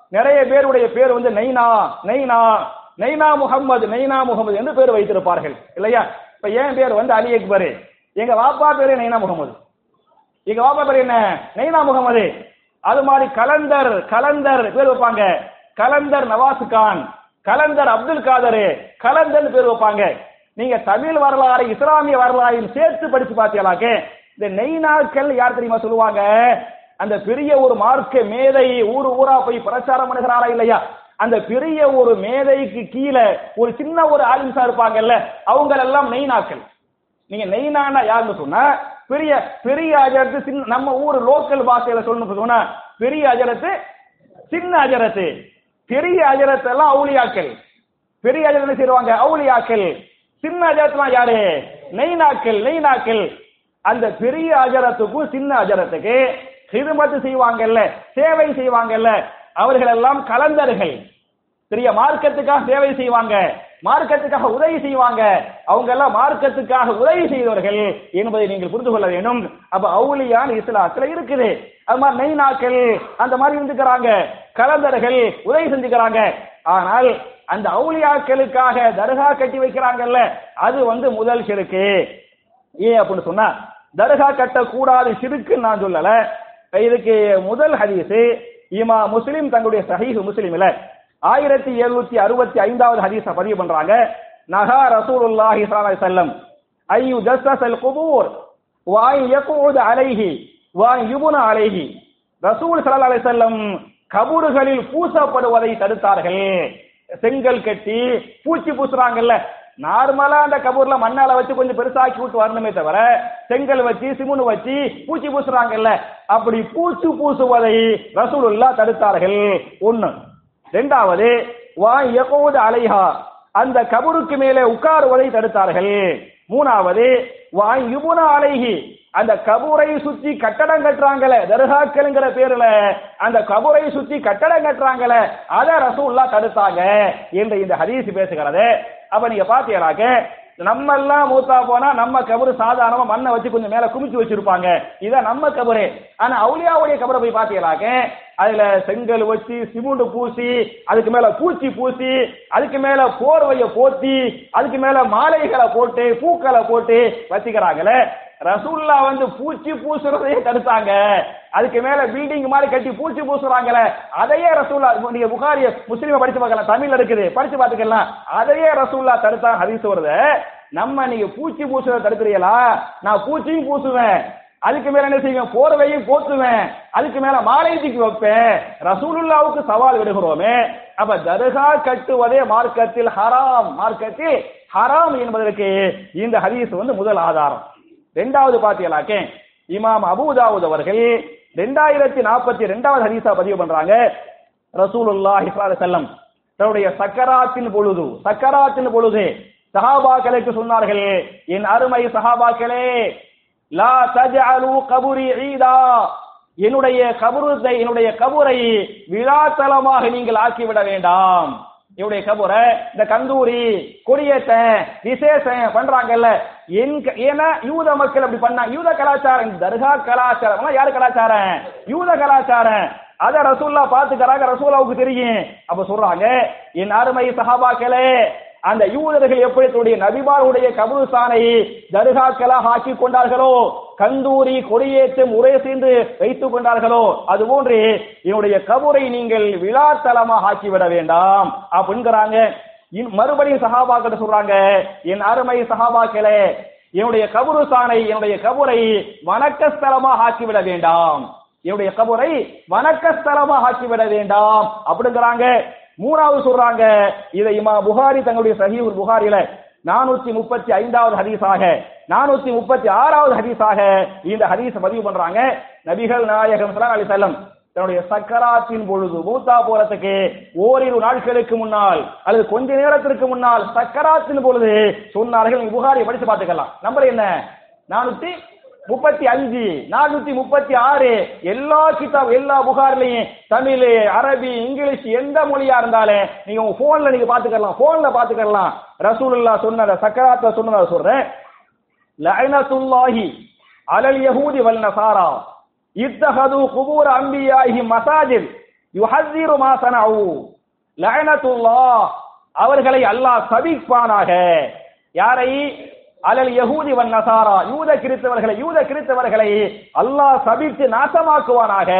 நிறைய பேருடைய பேர் வந்து நைனா நைனா நைனா முகம்மது நைனா முகமது என்று பேர் வைத்திருப்பார்கள் இல்லையா இப்ப ஏன் பேர் வந்து அலி அக்பர் எங்க வாப்பா பேரு நைனா முகமது எங்க வாப்பா பேர் என்ன நைனா முகமது அது மாதிரி கலந்தர் கலந்தர் பேர் வைப்பாங்க கலந்தர் நவாஸ் கான் கலந்தர் அப்துல் காதர் கலந்தர் பேர் வைப்பாங்க நீங்க தமிழ் வரலாறு இஸ்லாமிய வரலாறையும் சேர்த்து படிச்சு பார்த்தீங்களாக்க இந்த நெய்நாட்கள் யார் தெரியுமா சொல்லுவாங்க அந்த பெரிய ஒரு மார்க்க மேதை ஊர் ஊரா போய் பிரச்சாரம் பண்ணுகிறாரா இல்லையா அந்த பெரிய ஒரு மேதைக்கு கீழே ஒரு சின்ன ஒரு ஆலிம்சா இருப்பாங்கல்ல அவங்க எல்லாம் நெய்நாக்கள் நீங்க நெய்னானா யாருன்னு சொன்னா பெரிய பெரிய அஜரத்து சின்ன நம்ம ஊர் லோக்கல் பாஷையில சொல்லணும் சொன்னா பெரிய அஜரத்து சின்ன அஜரத்து பெரிய அஜரத்து எல்லாம் அவுளியாக்கள் பெரிய அஜரத்து என்ன செய்வாங்க அவுளியாக்கள் சின்ன அஜரத்துலாம் யாரு நெய்நாக்கள் நெய்நாக்கள் அந்த பெரிய அஜரத்துக்கும் சின்ன அஜரத்துக்கு ஹிதுமத்து செய்வாங்கல்ல சேவை செய்வாங்கல்ல அவர்கள் எல்லாம் கலந்தர்கள் பெரிய மார்க்கத்துக்காக சேவை செய்வாங்க மார்க்கத்துக்காக உதவி செய்வாங்க அவங்க எல்லாம் மார்க்கத்துக்காக உதவி செய்தவர்கள் என்பதை நீங்கள் புரிந்து கொள்ள வேண்டும் அப்ப அவுலியான் இஸ்லாத்துல இருக்குது அது மாதிரி நெய்நாக்கள் அந்த மாதிரி இருந்துக்கிறாங்க கலந்தர்கள் உதவி செஞ்சுக்கிறாங்க ஆனால் அந்த அவுலியாக்களுக்காக தர்கா கட்டி வைக்கிறாங்கல்ல அது வந்து முதல் சிறுக்கு ஏன் அப்படின்னு சொன்னா தர்கா கட்டக்கூடாது சிறுக்குன்னு நான் சொல்லல இதுக்கு முதல் ஹதீஸ் இமா முஸ்லிம் தங்களுடைய சஹீஹ் முஸ்லிம்ல ஆயிரத்தி எழுநூத்தி அறுபத்தி ஐந்தாவது ஹதீஸ பதிவு பண்றாங்க நகா ரசூலுல்லாஹி ஸல்லல்லாஹு அலைஹி வஸல்லம் ஐயு ஜஸ்ஸல் குபூர் வ ஐ யக்உத் அலைஹி வ ஐ யுப்ன அலைஹி ரசூல் ஸல்லல்லாஹு அலைஹி வஸல்லம் கபூர்களில் பூசப்படுவதை தடுத்தார்கள் செங்கல் கட்டி பூச்சி பூசுறாங்கல்ல நார்மலா அந்த கபூர்ல மண்ணால வச்சு கொஞ்சம் பெருசாக்கி விட்டு வரணுமே தவிர செங்கல் வச்சு சிமுனு வச்சு பூச்சி பூசுறாங்கல்ல அப்படி பூச்சி பூசுவதை ரசூலுல்லா தடுத்தார்கள் ஒண்ணு ரெண்டாவது வா யகூத் அலைஹா அந்த கபருக்கு மேலே உட்காருவதை தடுத்தார்கள் மூணாவது வா யுபுன அலைஹி அந்த கபூரை சுத்தி கட்டடம் கட்டுறாங்கல தர்காக்கள்ங்கிற பேர்ல அந்த கபூரை சுத்தி கட்டடம் கட்டுறாங்கல அத ரசூல்லா தடுத்தாங்க என்று இந்த ஹதீஸ் பேசுகிறது அப்ப நீங்க பாத்தீங்கன்னாக்க நம்ம எல்லாம் மூத்தா போனா நம்ம கபரு சாதாரணமா மண்ணை வச்சு கொஞ்சம் மேல குமிச்சு வச்சிருப்பாங்க இதான் நம்ம கபரு ஆனா அவுலியாவுடைய கபரை போய் பாத்தீங்கன்னாக்க அதுல செங்கல் வச்சு சிமெண்ட் பூசி அதுக்கு மேல பூச்சி பூசி அதுக்கு மேல போர்வைய போத்தி அதுக்கு மேல மாலைகளை போட்டு பூக்களை போட்டு வச்சுக்கிறாங்களே ரசூல்லா வந்து பூச்சி பூசுறதையே தடுத்தாங்க அதுக்கு மேல பில்டிங் மாதிரி கட்டி பூச்சி பூசுறாங்களே அதையே ரசூல்லா நீங்க புகாரிய முஸ்லீம படிச்சு பார்க்கலாம் தமிழ்ல இருக்குது படிச்சு பார்த்துக்கலாம் அதையே ரசூல்லா தடுத்தாங்க ஹதீஸ் வருது நம்ம நீங்க பூச்சி பூசுறத தடுக்கிறீங்களா நான் பூச்சியும் பூசுவேன் அதுக்கு மேல என்ன செய்வேன் போர்வையும் போத்துவேன் அதுக்கு மேல மாலை தூக்கி வைப்பேன் ரசூலுல்லாவுக்கு சவால் விடுகிறோமே அப்ப தர்கா கட்டுவதே மார்க்கத்தில் ஹராம் மார்க்கத்தில் ஹராம் என்பதற்கு இந்த ஹதீஸ் வந்து முதல் ஆதாரம் ரெண்டாவது பாத்தீங்களாக்கே இமாம் அபூதாவுத் அவர்கள் ரெண்டாயிரத்தி நாற்பத்தி ரெண்டாவது ஹதீஸா பதிவு பண்றாங்க ரசூலுல்லாஹி ஸல்லல்லாஹு அலைஹி வஸல்லம் தன்னுடைய சக்கராத்தின் பொழுது சக்கராத்தின் பொழுது சஹாபாக்களுக்கு சொன்னார்கள் என் அருமை சஹாபாக்களே லா தஜஅலு கபுரி ஈதா என்னுடைய கபுரத்தை என்னுடைய கபுரை விழாத்தலமாக நீங்கள் ஆக்கிவிட வேண்டாம் என்னுடைய கபுரை இந்த கந்தூரி கொடியேற்ற விசேஷம் பண்றாங்கல்ல என் ஏன்னா யூத மக்கள் அப்படி பண்ணா யூத கலாச்சாரம் இந்த தர்கா கலாச்சாரம் யாரு கலாச்சாரம் யூத கலாச்சாரம் அத ரசூல்லா பாத்துக்கிறாங்க ரசூல்லாவுக்கு தெரியும் அப்ப சொல்றாங்க என் அருமை சஹாபாக்களே அந்த யூதர்கள் எப்படி தன்னுடைய நபிமாருடைய கபுருஸ்தானை தர்காக்களாக ஆக்கி கொண்டார்களோ கந்தூரி கொடியேற்றம் உரை சேர்ந்து வைத்துக் கொண்டார்களோ அது போன்று என்னுடைய கபூரை நீங்கள் விழாத்தலமாக ஆக்கிவிட வேண்டாம் அப்படிங்கிறாங்க மறுபடியும் சஹாபாக்கிட்ட சொல்றாங்க என் அருமை சஹாபாக்களே என்னுடைய கபுருஸ்தானை என்னுடைய கபூரை வணக்கஸ்தலமாக ஆக்கிவிட வேண்டாம் என்னுடைய கபூரை வணக்கஸ்தலமாக ஆக்கிவிட வேண்டாம் அப்படிங்கிறாங்க மூணாவது சொல்றாங்க இதை இமா புகாரி தங்களுடைய சஹீவுல் புகாரில நானூத்தி முப்பத்தி ஐந்தாவது ஹதீஸாக நானூத்தி முப்பத்தி ஆறாவது ஹதீஸாக இந்த ஹதீஸ் பதிவு பண்றாங்க நபிகள் நாயகம் சலாம் அலி செல்லம் தன்னுடைய சக்கராத்தின் பொழுது மூத்தா போறதுக்கு ஓரிரு நாட்களுக்கு முன்னால் அல்லது கொஞ்ச நேரத்திற்கு முன்னால் சக்கராத்தின் பொழுது சொன்னார்கள் நீங்க புகாரி படிச்சு பார்த்துக்கலாம் நம்பர் என்ன நானூத்தி முப்பத்தி அஞ்சு நானூத்தி முப்பத்தி ஆறு எல்லா கிதாப் எல்லா புகார்லயும் தமிழ் அரபி இங்கிலீஷ் எந்த மொழியா இருந்தாலும் நீங்க உங்க போன்ல நீங்க பாத்துக்கலாம் போன்ல பாத்துக்கலாம் ரசூலுல்லா சொன்னத சக்கராத்த சொன்னத சொல்றேன் லஅனத்துல்லாஹி அலல் யஹூதி வல் நசாரா இத்தஹது குபூர் அம்பியாஹி மசாஜித் யுஹذிரு மா சனஉ லஅனத்துல்லாஹ் அவர்களை அல்லாஹ் சபிப்பானாக யாரை அலல் யஹூதி வன் நசாரா யூத கிறிஸ்தவர்களை யூத கிறிஸ்தவர்களை அல்லாஹ் சபித்து நாசமாக்குவானாக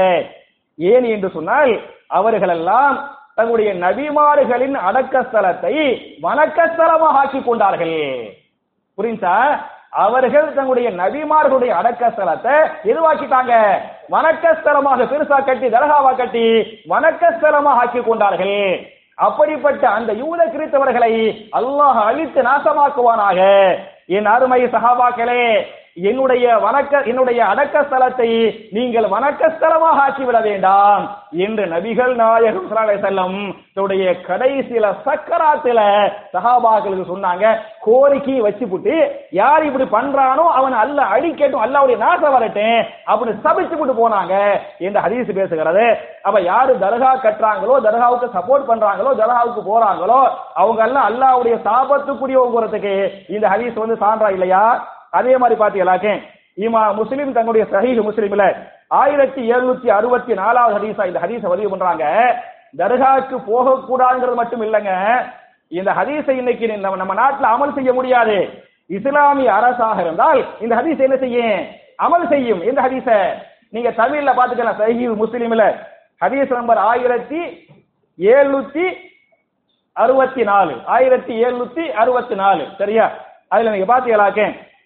ஏன் என்று சொன்னால் அவர்களெல்லாம் தங்களுடைய நபிமார்களின் அடக்க ஸ்தலத்தை வணக்கஸ்தலமாக ஆக்கிக் கொண்டார்கள் புரிஞ்சா அவர்கள் தங்களுடைய நபிமார்களுடைய அடக்க ஸ்தலத்தை எதுவாக்கிட்டாங்க வணக்கஸ்தலமாக பெருசா கட்டி தர்காவா கட்டி வணக்கஸ்தலமாக ஆக்கி கொண்டார்கள் அப்படிப்பட்ட அந்த யூத கிறிஸ்தவர்களை அல்லாஹ் அழித்து நாசமாக்குவானாக என் அருமை சகாபாக்களே என்னுடைய வணக்க என்னுடைய அடக்க ஸ்தலத்தை நீங்கள் வணக்க ஸ்தலமாக ஆக்கிவிட வேண்டாம் என்று நபிகள் நாயகம் ஸல்லல்லாஹு அலைஹி வஸல்லம் தன்னுடைய கடைசில சக்கராத்துல சஹாபாக்களுக்கு சொன்னாங்க கோரிக்கையை வச்சுப்புட்டு யார் இப்படி பண்றானோ அவன் அல்ல அடிக்கட்டும் அல்லாவுடைய நாசம் வரட்டும் அப்படின்னு சபிச்சு விட்டு போனாங்க என்று ஹதீஸ் பேசுகிறது அப்ப யாரு தர்கா கட்டுறாங்களோ தர்காவுக்கு சப்போர்ட் பண்றாங்களோ தர்காவுக்கு போறாங்களோ அவங்க எல்லாம் அல்லாவுடைய சாபத்துக்குரியவங்கிறதுக்கு இந்த ஹதீஸ் வந்து சான்றா இல்லையா அதே மாதிரி பாத்தீங்களாக்கே இமா முஸ்லிம் தங்களுடைய சஹீஹ் முஸ்லிம்ல ஆயிரத்தி எழுநூத்தி அறுபத்தி நாலாவது ஹதீஸா இந்த ஹதீஸை பதிவு பண்றாங்க தர்காவுக்கு போகக்கூடாதுங்கிறது மட்டும் இல்லைங்க இந்த ஹதீஸை இன்னைக்கு நம்ம நம்ம நாட்டுல அமல் செய்ய முடியாது இஸ்லாமிய அரசாக இருந்தால் இந்த ஹதீஸ் என்ன செய்யும் அமல் செய்யும் இந்த ஹதீஸ நீங்க தமிழ்ல பாத்துக்கலாம் சஹீஹ் முஸ்லிம்ல ஹதீஸ் நம்பர் ஆயிரத்தி எழுநூத்தி அறுபத்தி நாலு ஆயிரத்தி எழுநூத்தி அறுபத்தி நாலு சரியா அதுல நீங்க பாத்தீங்களாக்கே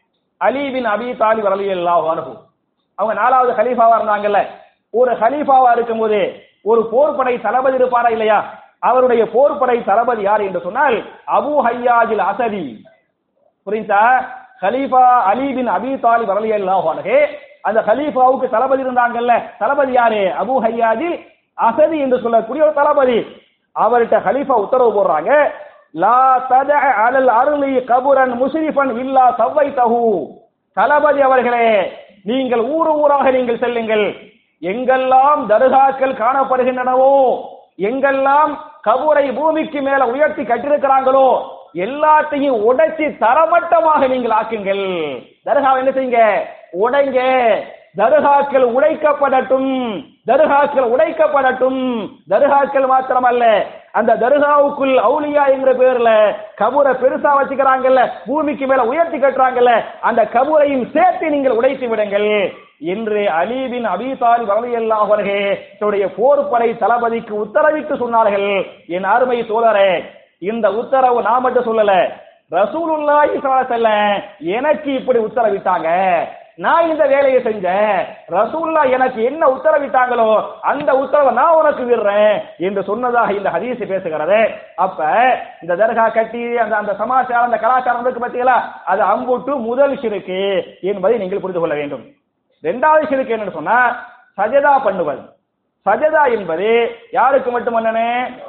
அலி பின் அபி தாலிப் ரலியல்லாஹு அன்ஹு அவங்க நாலாவது ஹலீஃபாவா இருந்தாங்கல்ல ஒரு ஹலீஃபாவா இருக்கும்போது ஒரு போர்படை தளபதி இருப்பாரா இல்லையா அவருடைய போர்படை தளபதி யார் என்று சொன்னால் அபு ஹையாஜில் அசதி புரியுதா ஹலீஃபா அலி பின் அபி தாலிப் ரலியல்லாஹு அன்ஹு அந்த ஹலீஃபாவுக்கு தளபதி இருந்தாங்கல்ல தளபதி யாரு அபு ஹையாஜில் அசதி என்று சொல்லக்கூடிய ஒரு தளபதி அவர்கிட்ட ஹலீஃபா உத்தரவு போடுறாங்க லா தத அலல் அருளி கபுரன் முஸ்ரிஃபன் இல்லா சவ்வைத்தஹு தளபதி அவர்களே நீங்கள் ஊர் ஊராக நீங்கள் செல்லுங்கள் எங்கெல்லாம் தர்காக்கள் காணப்படுகின்றனவோ எங்கெல்லாம் கபூரை பூமிக்கு மேல உயர்த்தி கட்டிருக்கிறாங்களோ எல்லாத்தையும் உடைச்சி தரமட்டமாக நீங்கள் ஆக்குங்கள் தர்காவை என்ன செய்யுங்க உடைங்க தர்காக்கள் உடைக்கப்படட்டும் தர்காக்கள் உடைக்கப்படட்டும் தர்காக்கள் மாத்திரமல்ல அந்த தர்காவுக்குள் அவுலியா என்கிற பேர்ல கபூரை பெருசா வச்சுக்கிறாங்கல்ல பூமிக்கு மேல உயர்த்தி கட்டுறாங்கல்ல அந்த கபூரையும் சேர்த்து நீங்கள் உடைத்து விடுங்கள் என்று அலீபின் அபிதாலி வரலையெல்லாம் அவர்களே தன்னுடைய போர்ப்படை தளபதிக்கு உத்தரவிட்டு சொன்னார்கள் என் அருமை சோதரே இந்த உத்தரவு நான் மட்டும் சொல்லல ரசூலுல்லாஹி ஸல்லல்லாஹு எனக்கு இப்படி உத்தரவிட்டாங்க நான் இந்த வேலையை செஞ்சேன் ரசூல்லா எனக்கு என்ன உத்தரவிட்டாங்களோ அந்த உத்தரவை நான் உனக்கு விடுறேன் என்று சொன்னதாக இந்த ஹதீஸ் பேசுகிறது அப்ப இந்த தர்கா கட்டி அந்த அந்த சமாச்சாரம் அந்த கலாச்சாரம் இருக்கு பார்த்தீங்களா அது அம்புட்டு முதல் சிறுக்கு என்பதை நீங்கள் புரிந்து கொள்ள வேண்டும் இரண்டாவது சிறுக்கு என்னன்னு சொன்னா சஜதா பண்ணுவது சஜதா என்பது யாருக்கு மட்டும் பண்ணனே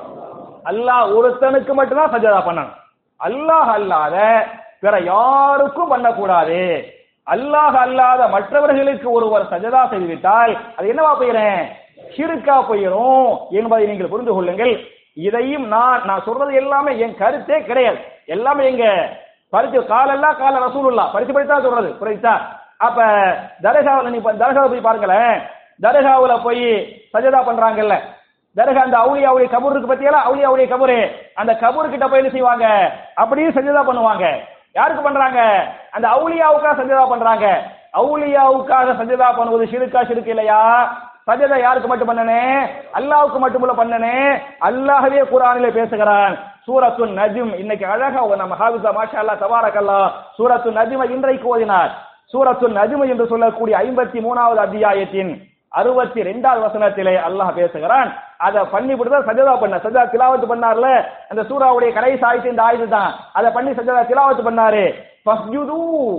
அல்லாஹ் ஒருத்தனுக்கு மட்டும்தான் சஜதா பண்ணணும் அல்லாஹ் அல்லாத பிற யாருக்கும் பண்ணக்கூடாது அல்லாஹ் அல்லாத மற்றவர்களுக்கு ஒருவர் சஜதா செய்துவிட்டால் அது என்னவா போயிடும் ஷிருக்கா போயிடும் என்பதை நீங்கள் புரிந்து கொள்ளுங்கள் இதையும் நான் நான் சொல்றது எல்லாமே என் கருத்தே கிடையாது எல்லாமே எங்க பரிச்சு காலெல்லாம் கால ரசூலுல்லா பரிச்சு படித்தா சொல்றது புரியுதா அப்ப தர்காவில் நீ தர்காவை போய் பாருங்களேன் தர்காவுல போய் சஜதா பண்றாங்கல்ல தர்கா அந்த அவுளியாவுடைய கபூர் இருக்கு பத்தியெல்லாம் அவுளியாவுடைய கபூர் அந்த கபூர் கிட்ட போய் என்ன செய்வாங்க அப்படியே சஜதா பண்ணுவாங்க யாருக்கு பண்றாங்க அந்த அவுலியாவுக்காக சஜதா பண்றாங்க அவுலியாவுக்காக சஜதா பண்ணுவது ஷிருக்கா ஷிருக்கு இல்லையா சஜதா யாருக்கு மட்டும் பண்ணனே அல்லாவுக்கு மட்டும் பண்ணனே அல்லாஹ்வே குர்ஆனிலே பேசுகிறான் சூரத்து நஜ்ம் இன்னைக்கு அழகா நம்ம ஹாபிஸா மாஷா அல்லாஹ் தபாரக் அல்லாஹ் சூரத்து நஜ்ம இன்றைக்கு ஓதினார் சூரத்து நஜ்ம் என்று சொல்லக்கூடிய ஐம்பத்தி மூணாவது அத்தியாயத்தின் அறுபத்தி ரெண்டாவது வசனத்திலே அல்லாஹ் பேசுகிறான் அதை பண்ணி தான் சஜதா பண்ண சஜதா திலாவத்து பண்ணார்ல அந்த சூறாவுடைய கடைசி ஆயத்து இந்த ஆயுது தான் அதை பண்ணி சஜதா திலாவத்து பண்ணாரு ஃபஸ்ஜுது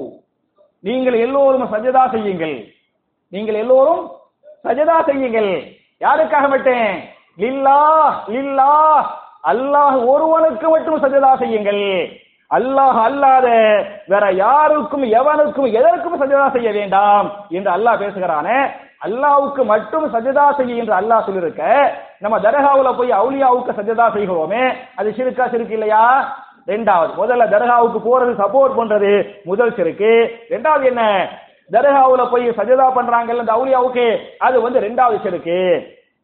நீங்கள் எல்லோரும் சஜதா செய்யுங்கள் நீங்கள் எல்லோரும் சஜதா செய்யுங்கள் யாருக்காக மட்டும் லில்லா லில்லா அல்லாஹ் ஒருவனுக்கு மட்டும் சஜதா செய்யுங்கள் அல்லாஹ் அல்லாத வேற யாருக்கும் எவனுக்கும் எதற்கும் சஜதா செய்ய வேண்டாம் என்று அல்லாஹ் பேசுகிறானே அல்லாவுக்கு மட்டும் சஜதா செய்ய என்று அல்லாஹ் சொல்லிருக்க நம்ம தர்காவுல போய் அவுலியாவுக்கு சஜதா செய்கிறோமே அது சிறுக்கா சிறுக்கு இல்லையா ரெண்டாவது முதல்ல தர்காவுக்கு போறது சப்போர்ட் பண்றது முதல் சிறுக்கு ரெண்டாவது என்ன தர்காவுல போய் சஜதா பண்றாங்கல்ல அந்த அவுலியாவுக்கு அது வந்து ரெண்டாவது சிறுக்கு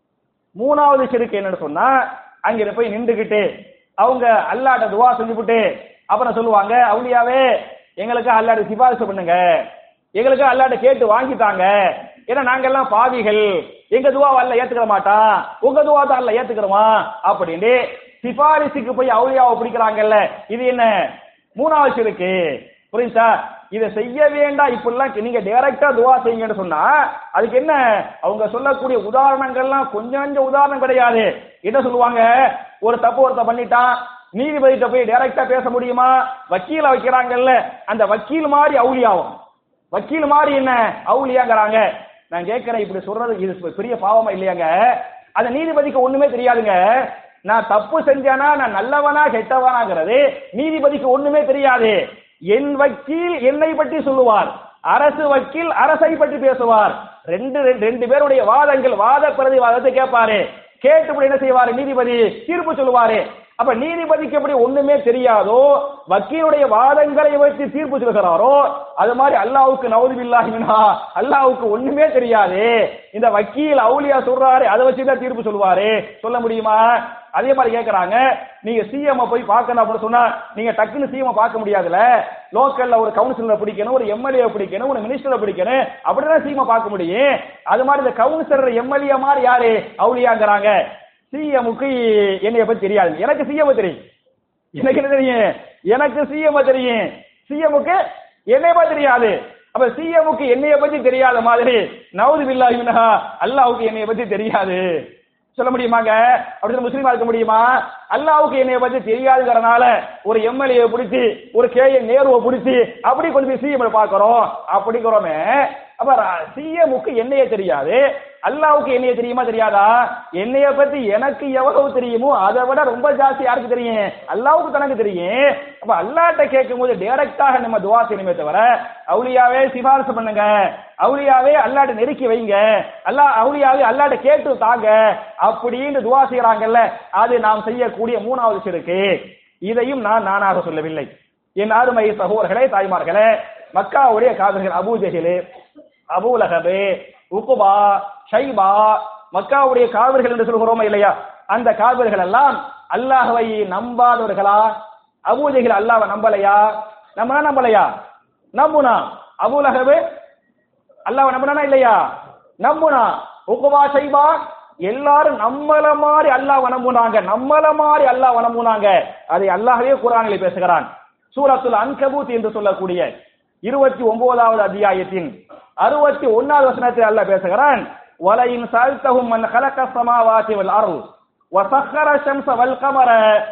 மூணாவது சிறுக்கு என்னன்னு சொன்னா அங்க போய் நின்றுகிட்டு அவங்க அல்லாட்ட துவா செஞ்சுவிட்டு அப்புறம் சொல்லுவாங்க அவுளியாவே எங்களுக்கு அல்லாட்ட சிபாரிசு பண்ணுங்க எங்களுக்கு அல்லாட்ட கேட்டு வாங்கித்தாங்க ஏன்னா நாங்கெல்லாம் பாவிகள் எங்க துவா அல்ல ஏத்துக்கிற மாட்டான் உங்க துவா தான் அல்ல ஏத்துக்கிறோமா அப்படின்னு சிபாரிசுக்கு போய் அவுளியாவை பிடிக்கிறாங்கல்ல இது என்ன மூணாவது சிறுக்கு புரியுதா இதை செய்ய வேண்டாம் இப்படிலாம் நீங்க டைரக்டா துவா செய்யுங்கன்னு சொன்னா அதுக்கு என்ன அவங்க சொல்லக்கூடிய உதாரணங்கள்லாம் கொஞ்சம் கொஞ்சம் உதாரணம் கிடையாது என்ன சொல்லுவாங்க ஒரு தப்பு ஒருத்த பண்ணிட்டான் நீதிபதிட்ட போய் டைரக்டா பேச முடியுமா வக்கீல வைக்கிறாங்கல்ல அந்த வக்கீல் மாதிரி அவுளியாவும் வக்கீல் மாதிரி என்ன அவுளியாங்கிறாங்க நான் கேட்கிறேன் இப்படி சொல்றது இது பெரிய பாவமா இல்லையாங்க அந்த நீதிபதிக்கு ஒண்ணுமே தெரியாதுங்க நான் தப்பு செஞ்சேனா நான் நல்லவனா கெட்டவனாங்கிறது நீதிபதிக்கு ஒண்ணுமே தெரியாது என் வக்கீல் என்னை பற்றி சொல்லுவார் அரசு வக்கீல் அரசை பற்றி பேசுவார் ரெண்டு ரெண்டு- ரெண்டு பேருடைய வாதங்கள் வாத பிரதிவாதத்தை கேட்பாரு கேட்டுப்படி என்ன செய்வாரு நீதிபதி தீர்ப்பு சொல்லுவாரு அப்ப நீதிபதிக்கு எப்படி ஒண்ணுமே தெரியாதோ வக்கீலுடைய வாதங்களை வைத்து தீர்ப்பு சொல்கிறாரோ அது மாதிரி அல்லாவுக்கு நவுதுபில்லாஹி மின்ஹா அல்லாவுக்கு ஒண்ணுமே தெரியாது இந்த வக்கீல் அவுலியா சொல்றாரு அதை வச்சு தான் தீர்ப்பு சொல்லுவாரு சொல்ல முடியுமா அதே மாதிரி கேக்குறாங்க நீங்க சிஎம் போய் பார்க்கணும் அப்படின்னு சொன்னா நீங்க டக்குன்னு சிஎம் பார்க்க முடியாதுல லோக்கல்ல ஒரு கவுன்சிலரை பிடிக்கணும் ஒரு எம்எல்ஏ பிடிக்கணும் ஒரு மினிஸ்டரை பிடிக்கணும் அப்படிதான் சிஎம் பார்க்க முடியும் அது மாதிரி இந்த கவுன்சிலர் எம்எல்ஏ மாதிரி யாரு அவுலியாங்கிறாங்க சிஎம்முக்கு என்னைய பத்தி தெரியாது எனக்கு சிஎம் தெரியும் எனக்கு என்ன தெரியும் எனக்கு சிஎம் தெரியும் சிஎம்முக்கு என்னைய பத்தி தெரியாது அப்ப சிஎம்முக்கு என்னைய பத்தி தெரியாத மாதிரி நவுது பில்லாஹி மின்ஹா அல்லாஹ்வுக்கு என்னைய பத்தி தெரியாது சொல்ல முடியுமாங்க அப்படி முஸ்லீமா இருக்க முடியுமா அல்லாவுக்கு என்னைய பத்தி தெரியாதுங்கிறனால ஒரு எம்எல்ஏ பிடிச்சி ஒரு கே என் நேருவை பிடிச்சி அப்படி கொண்டு போய் சிஎம் பாக்குறோம் அப்படிங்கிறோமே அப்ப சிஎம்முக்கு என்னைய தெரியாது அல்லாவுக்கு என்னைய தெரியுமா தெரியாதா என்னைய பத்தி எனக்கு எவ்வளவு தெரியுமோ அதை விட ரொம்ப ஜாஸ்தி யாருக்கு தெரியும் அல்லாவுக்கு தனக்கு தெரியும் அப்ப அல்லாட்ட கேட்கும் போது டைரக்டாக நம்ம துவா செய்யணுமே தவிர அவுலியாவே சிபாரிசு பண்ணுங்க அவுலியாவே அல்லாட்ட நெருக்கி வைங்க அல்லா அவுலியாவே அல்லாட்ட கேட்டு தாங்க அப்படின்னு துவா செய்யறாங்கல்ல அது நாம் செய்யக்கூடிய மூணாவது சிறுக்கு இதையும் நான் நானாக சொல்லவில்லை என் அருமை சகோதரர்களே தாய்மார்களே மக்காவுடைய காதல்கள் Abu Jahl Abu Lahab Uqba Shaiba மக்காவுடைய காவிர்கள் என்று சொல்கிறோமா இல்லையா அந்த காவிர்கள் எல்லாம் அல்லாஹ்வை நம்பாதவர்களா அபூஜைகள் அல்லாஹ்வை நம்பலையா நம்ம நம்பலையா நம்புனா அபூ லஹபு அல்லாஹ்வை நம்பினா இல்லையா நம்புனா உக்குபா ஷைபா எல்லாரும் நம்மள மாதிரி அல்லாஹ் நம்புனாங்க நம்மள மாதிரி அல்லாஹ் நம்புனாங்க அதை அல்லாஹ்வே குர்ஆனில் பேசுகிறான் சூரத்துல் அன்கபூத் என்று சொல்லக்கூடிய இருபத்தி ஒன்பதாவது அத்தியாயத்தின் அறுபத்தி ஒன்னாவது வசனத்தில் அல்லாஹ் பேசுகிறான் வலையின் சால்தஹும் மன் خلق السماوات والارض وسخر الشمس والقمر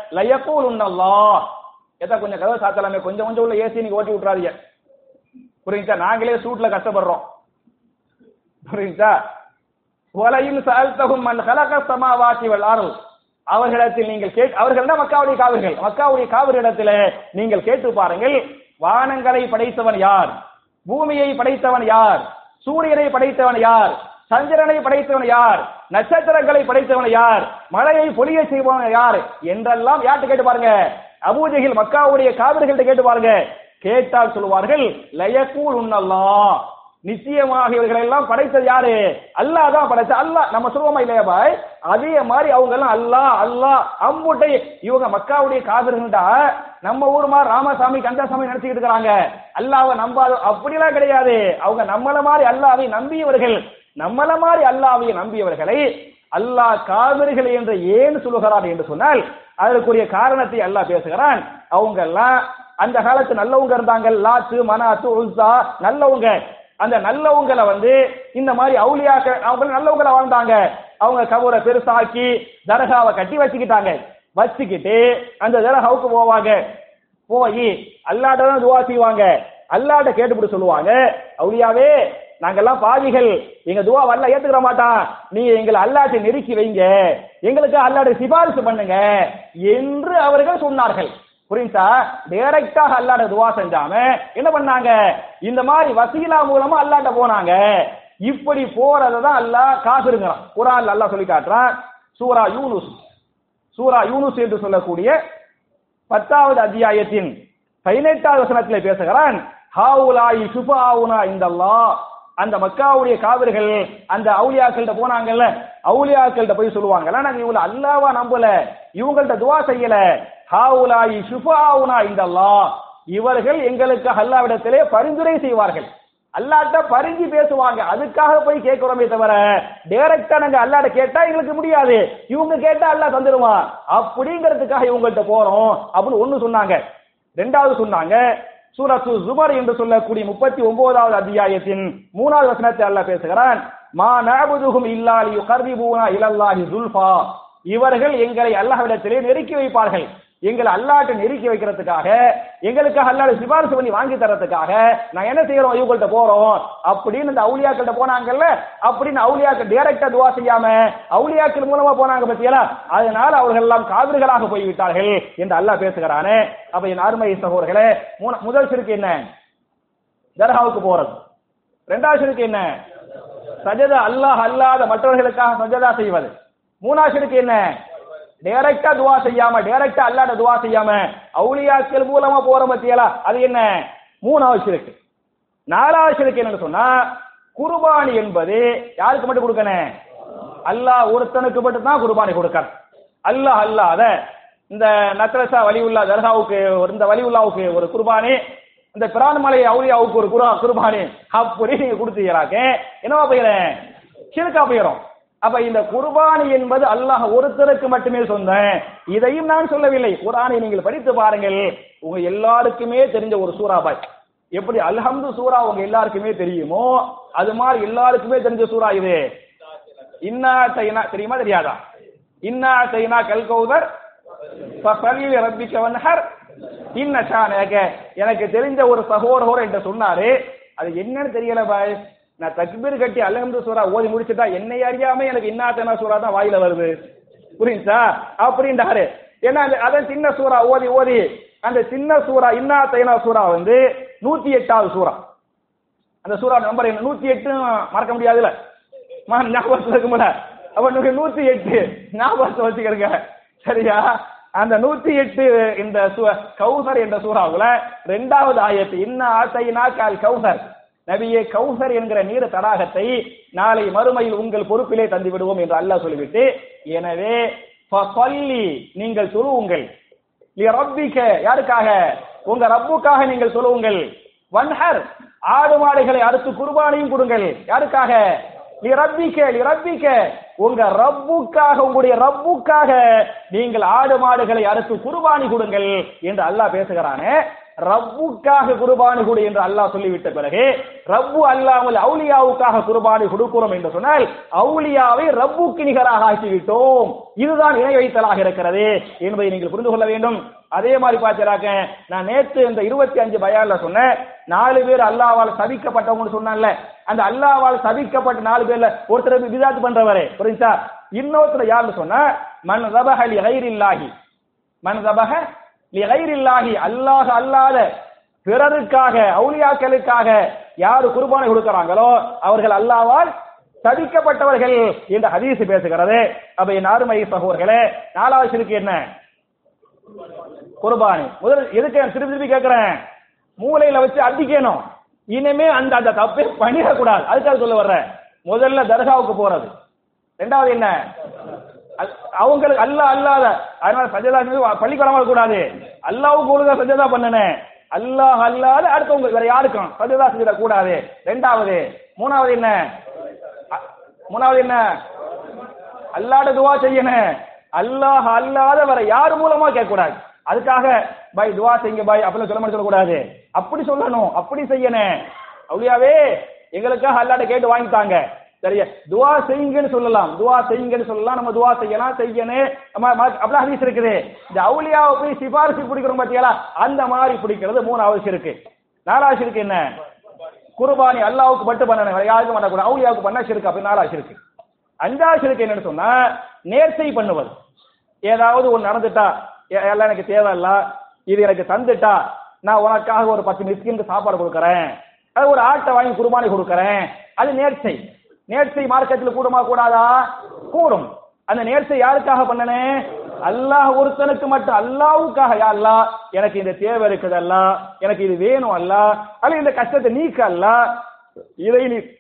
ليقولن الله எதா கொஞ்சம் கதவை சாத்தலாமே கொஞ்சம் கொஞ்சம் உள்ள ஏசி நீங்க ஓட்டி விட்டுறாதீங்க புரியுதா நாங்களே சூட்ல கஷ்டப்படுறோம் புரியுதா வலையின் சால்தஹும் மன் خلق السماوات والارض அவர்களிடத்தில் நீங்கள் கேட் அவர்கள் தான் மக்காவுடைய காவிர்கள் மக்காவுடைய காவிரிடத்தில் நீங்கள் கேட்டு பாருங்கள் வானங்களை படைத்தவன் யார் பூமியை படைத்தவன் யார் சூரியனை படைத்தவன் யார் சந்திரனை படைத்தவன் யார் நட்சத்திரங்களை படைத்தவன் யார் மழையை பொழிய செய்பவன் யார் என்றெல்லாம் யார்கிட்ட கேட்டு பாருங்க அபூஜைகள் மக்காவுடைய காவிரிகள்ட்ட கேட்டு பாருங்க கேட்டால் சொல்லுவார்கள் லயக்கூல் உன்னல்லா நிச்சயமாக இவர்கள் எல்லாம் படைத்தது யாரு அல்லாஹ் தான் படைச்ச அல்லாஹ் நம்ம சொல்லுவோமா இல்லையா பாய் அதே மாதிரி அவங்க எல்லாம் அல்லாஹ் அல்லாஹ் அம்புட்டை இவங்க மக்காவுடைய காவிர்கள்டா நம்ம ஊர் மாதிரி ராமசாமி கந்தசாமி நினைச்சுக்கிட்டு இருக்கிறாங்க அல்லாஹ்வை நம்பாத அப்படிலாம் கிடையாது அவங்க நம்மள மாதிரி அல்லாவை நம்பியவர்கள் நம்மள மாதிரி அல்லாவை நம்பியவர்களை அல்லாஹ் காவிர்கள் என்று ஏன் சொல்லுகிறார் என்று சொன்னால் அதற்குரிய காரணத்தை அல்லாஹ் பேசுகிறான் அவங்க எல்லாம் அந்த காலத்து நல்லவங்க இருந்தாங்க லாத்து மனாத்து உல்சா நல்லவங்க அந்த நல்லவங்களை வந்து இந்த மாதிரி அவுலியாக்க அவங்க நல்லவங்கள வாழ்ந்தாங்க அவங்க கபூரை பெருசாக்கி தர்காவை கட்டி வச்சுக்கிட்டாங்க வச்சுக்கிட்டு அந்த தர்காவுக்கு போவாங்க போய் அல்லாட்ட தான் துவா செய்வாங்க அல்லாட்ட கேட்டுப்பட்டு சொல்லுவாங்க அவுலியாவே நாங்கெல்லாம் பாவிகள் எங்க துவா வரல ஏத்துக்கிற மாட்டான் நீங்க எங்களை அல்லாட்டை நெருக்கி வைங்க எங்களுக்கு அல்லாட்ட சிபாரிசு பண்ணுங்க என்று அவர்கள் சொன்னார்கள் புரியுதா டைரக்டாக அல்லாட துவா செஞ்சாம என்ன பண்ணாங்க இந்த மாதிரி வசீலா மூலமா அல்லாட்ட போனாங்க இப்படி போறதை தான் அல்லாஹ் காசுருங்கிறான் குரான் அல்லாஹ் சொல்லி காட்டுறான் சூரா யூனுஸ் சூரா யூனுஸ் என்று சொல்லக்கூடிய பத்தாவது அத்தியாயத்தின் பதினெட்டாவது வசனத்தில் பேசுகிறான் ஹாவுலாயி சுபாவுனா இந்தல்லா அந்த மக்காவுடைய காவிர்கள் அந்த அவுலியாக்கள்கிட்ட போனாங்கல்ல அவுலியாக்கள்கிட்ட போய் சொல்லுவாங்கல்ல நாங்க இவங்களை அல்லாவா நம்பல இவங்கள்ட்ட துவா செய்யல ஹாவுலாயி ஷுஃபாவுனா இந்த இவர்கள் எங்களுக்கு அல்லாவிடத்திலே பரிந்துரை செய்வார்கள் அல்லாட்ட பரிஞ்சு பேசுவாங்க அதுக்காக போய் கேட்கிறோமே தவிர டைரக்டா நாங்க அல்லாட்ட கேட்டா எங்களுக்கு முடியாது இவங்க கேட்டா அல்லாஹ் தந்துருவான் அப்படிங்கிறதுக்காக இவங்கள்ட்ட போறோம் அப்படின்னு ஒண்ணு சொன்னாங்க ரெண்டாவது சொன்னாங்க சூரத்து ஜுமர் என்று சொல்லக்கூடிய முப்பத்தி ஒன்பதாவது அத்தியாயத்தின் மூணாவது வசனத்தை அல்லாஹ் பேசுகிறான் மா நஅபுதுஹும் இல்லா லியுகர்ரிபூனா இலல்லாஹி ஜுல்ஃபா இவர்கள் எங்களை அல்லாஹ்விடத்திலே நெருக்கி வைப்பார்கள் எங்களை அல்லாட்ட நெருக்கி வைக்கிறதுக்காக எங்களுக்காக அல்லாட சிபாரிசு பண்ணி வாங்கி தரதுக்காக நான் என்ன செய்யறோம் இவங்கள்ட்ட போறோம் அப்படின்னு இந்த அவுலியாக்கள்ட்ட போனாங்கல்ல அப்படின்னு அவுலியாக்கள் டைரக்டா துவா செய்யாம அவுலியாக்கள் மூலமா போனாங்க பத்தியலா அதனால அவர்கள் எல்லாம் காவிர்களாக போய்விட்டார்கள் என்று அல்லாஹ் பேசுகிறானே அப்ப என் அருமை சகோதரர்களே மூணு- முதல் சிறுக்கு என்ன தர்காவுக்கு போறது ரெண்டாவது சிறுக்கு என்ன சஜதா அல்லாஹ் அல்லாத மற்றவர்களுக்காக சஜதா செய்வது மூணாவது சிறுக்கு என்ன டைரக்டா துவா செய்யாம டைரக்டா அல்லாத துவா செய்யாம அவுலியாக்கள் மூலமா போற பத்தியலா அது என்ன மூணாவது சிறுக்கு நாலாவது சிறுக்கு என்னன்னு சொன்னா குர்பானி என்பது யாருக்கு மட்டும் கொடுக்கணும் அல்லாஹ் ஒருத்தனுக்கு மட்டும் தான் குர்பானி கொடுக்கணும் அல்லாஹ் அல்லாத இந்த நத்ரசா வலிவுல்லா தர்காவுக்கு ஒரு- இந்த வலிவுல்லாவுக்கு ஒரு குர்பானி இந்த பிரான்மலை அவுலியாவுக்கு ஒரு குரா குர்பானி அப்படி நீங்க கொடுத்தீங்களாக்க என்னவா போயிடும் சிறுக்கா போயிடும் அப்ப இந்த குர்பானி என்பது அல்லாஹ் ஒருத்தருக்கு மட்டுமே சொந்தம் இதையும் நான் சொல்லவில்லை குர்ஆனை நீங்கள் படித்து பாருங்கள் உங்க எல்லாருக்குமே தெரிஞ்ச ஒரு சூறாபாய் எப்படி அல்ஹம்து சூரா உங்க எல்லாருக்குமே தெரியுமோ அது மாதிரி எல்லாருக்குமே தெரிஞ்ச சூரா இது இன்னா தைனா தெரியுமா தெரியாதா இன்னா தைனா கல் கௌதர் ஃபஸல்லி ரப்பிக்க வன்ஹர் இன்ன ஷானக எனக்கு தெரிஞ்ச ஒரு சகோதரர் என்று சொன்னாரு அது என்னன்னு தெரியல பாய் நான் தக்பீர் கட்டி அல்ஹம்து சூரா ஓதி முடிச்சுட்டா என்னை அறியாம எனக்கு இன்னா தைனா சூரா தான் வாயில வருது புரியுதா அப்படின்றாரு ஏன்னா அந்த- அதான் சின்ன சூரா ஓதி ஓதி அந்த சின்ன சூரா இன்னா தைனா சூரா வந்து நூத்தி எட்டாவது சூரா அந்த சூரா நம்பர் என்ன நூத்தி எட்டு மறக்க முடியாதுல்ல மா ஞாபகத்துல இருக்கும்ல அப்ப நீங்க நூத்தி எட்டு ஞாபகத்தை வச்சுக்கிறங்க சரியா அந்த நூத்தி எட்டு இந்த சு- கௌசர் என்ற சூறாவுல ரெண்டாவது ஆயத்து இன்ன ஆசைனா கால் கௌசர் நபியே கௌசர் என்கிற நீர் தடாகத்தை நாளை மறுமையில் உங்கள் பொறுப்பிலே தந்து விடுவோம் என்று அல்லாஹ் சொல்லிவிட்டு எனவே ஃபஸல்லி நீங்கள் சொல்லுவுங்கள் ரப்பிக்க யாருக்காக உங்க ரப்புக்காக நீங்கள் சொல்லுவுங்கள் வன்ஹர் ஆடு மாடுகளை அறுத்து குர்பானியும் கொடுங்கள் யாருக்காக ரப்பிக்க ரப்பிக்க உங்க ரப்புக்காக உங்களுடைய ரப்புக்காக நீங்கள் ஆடு மாடுகளை அறுத்து குர்பானி கொடுங்கள் என்று அல்லாஹ் பேசுகிறானே ரப்புக்காக குர்பானி கொடு என்று அல்லாஹ் சொல்லிவிட்ட பிறகு ரப்பு அல்லாமல் அவுலியாவுக்காக குர்பானி கொடுக்கிறோம் என்று சொன்னால் அவுலியாவை ரப்புக்கு நிகராக ஆக்கிவிட்டோம் இதுதான் இணை வைத்தலாக இருக்கிறது என்பதை நீங்கள் புரிந்து கொள்ள வேண்டும் அதே மாதிரி பார்த்தீராக்க நான் நேற்று இந்த இருபத்தி அஞ்சு பயான்ல சொன்னேன் நாலு பேர் அல்லாவால் சபிக்கப்பட்டவங்கன்னு சொன்னான்ல அந்த அல்லாவால் சபிக்கப்பட்ட நாலு பேர்ல ஒருத்தர் விதாத்து பண்றவரே புரிஞ்சா இன்னொருத்தர் யாருன்னு சொன்னா மன் ரபஹ லி கைரில்லாஹி மன் ரபஹ லி கைரில்லாஹி அல்லாஹ் அல்லாத பிறருக்காக அவுலியாக்களுக்காக யாரு குர்பானை கொடுக்கறாங்களோ அவர்கள் அல்லாவால் சபிக்கப்பட்டவர்கள் என்ற ஹதீஸ் பேசுகிறது அப்ப என் அருமை சகோதரர்களே நாலாவது சிறுக்கு என்ன குர்பானி முதல் எதுக்கு நான் திருப்பி திருப்பி கேட்கிறேன் மூளையில வச்சு அடிக்கணும் இனிமே அந்த அந்த தப்பை பண்ணிடக்கூடாது அதுக்காக சொல்ல வர்றேன் முதல்ல தர்காவுக்கு போறது ரெண்டாவது என்ன அல்- அவங்களுக்கு அல்லாஹ் அல்லாத அதனால சஜதா செஞ்சு பள்ளிக்கு வர கூடாது அல்லாவுக்கு ஒழுங்கா சஜதா பண்ணனேன் அல்லாஹ் அல்லாத அடுத்தவங்க வேற யாருக்கும் சஜதா செஞ்சிட கூடாது ரெண்டாவது மூணாவது என்ன அ- மூணாவது என்ன அல்லாட துவா செய்யணும் அல்லாஹ் அல்லாத வேற யார் மூலமா கேட்க கூடாது அதுக்காக பாய் துவா செய்யுங்க பாய் அப்படின்னு சொல்ல சொல்ல கூடாது அப்படி சொல்லணும் அப்படி செய்யணும் அவுளியாவே எங்களுக்காக அல்லாட்ட கேட்டு வாங்கிட்டாங்க சரியா துவா செய்யுங்கன்னு சொல்லலாம் துவா செய்யுங்கன்னு சொல்லலாம் நம்ம துவா செய்யலாம் செய்யணும் நம்ம ம- அப்படி ஹதீஸ் இருக்குது இந்த அவுலியாவை போய் சிபாரிசு பிடிக்கிறோம் பாத்தீங்களா அந்த மாதிரி பிடிக்கிறது மூணாவது இருக்கு நாலாவது இருக்கு என்ன குர்பானி அல்லாவுக்கு மட்டும் பண்ணணும் வேற யாருக்கும் பண்ணக்கூடாது அவுலியாவுக்கு பண்ண சிறுக்கு அப்படி நாலாவது இருக்கு அஞ்சாவது சிறுக்கு என்னன்னு சொன்னா நேர்ச்சை பண்ணுவது ஏதாவது ஒன்று நடந்துட்டா எ- எல்லாம் எனக்கு தேவையில்ல இது எனக்கு தந்துட்டா நான் உனக்காக ஒரு பத்து மிஸ்கினுக்கு சாப்பாடு கொடுக்கறேன் அது ஒரு ஆட்டை வாங்கி குர்பானி கொடுக்கறேன் அது நேர்ச்சை நேர்ச்சை மார்க்கெட்டில் கூடுமா கூடாதா கூடும் அந்த நேர்ச்சை யாருக்காக பண்ணனே அல்லாஹ் ஒருத்தனுக்கு மட்டும் அல்லாவுக்காக யா அல்லாஹ் எனக்கு இந்த தேவை இருக்குது அல்லாஹ் எனக்கு இது வேணும் அல்லாஹ் அல்ல இந்த கஷ்டத்தை நீக்க அல்லாஹ் இதை நீ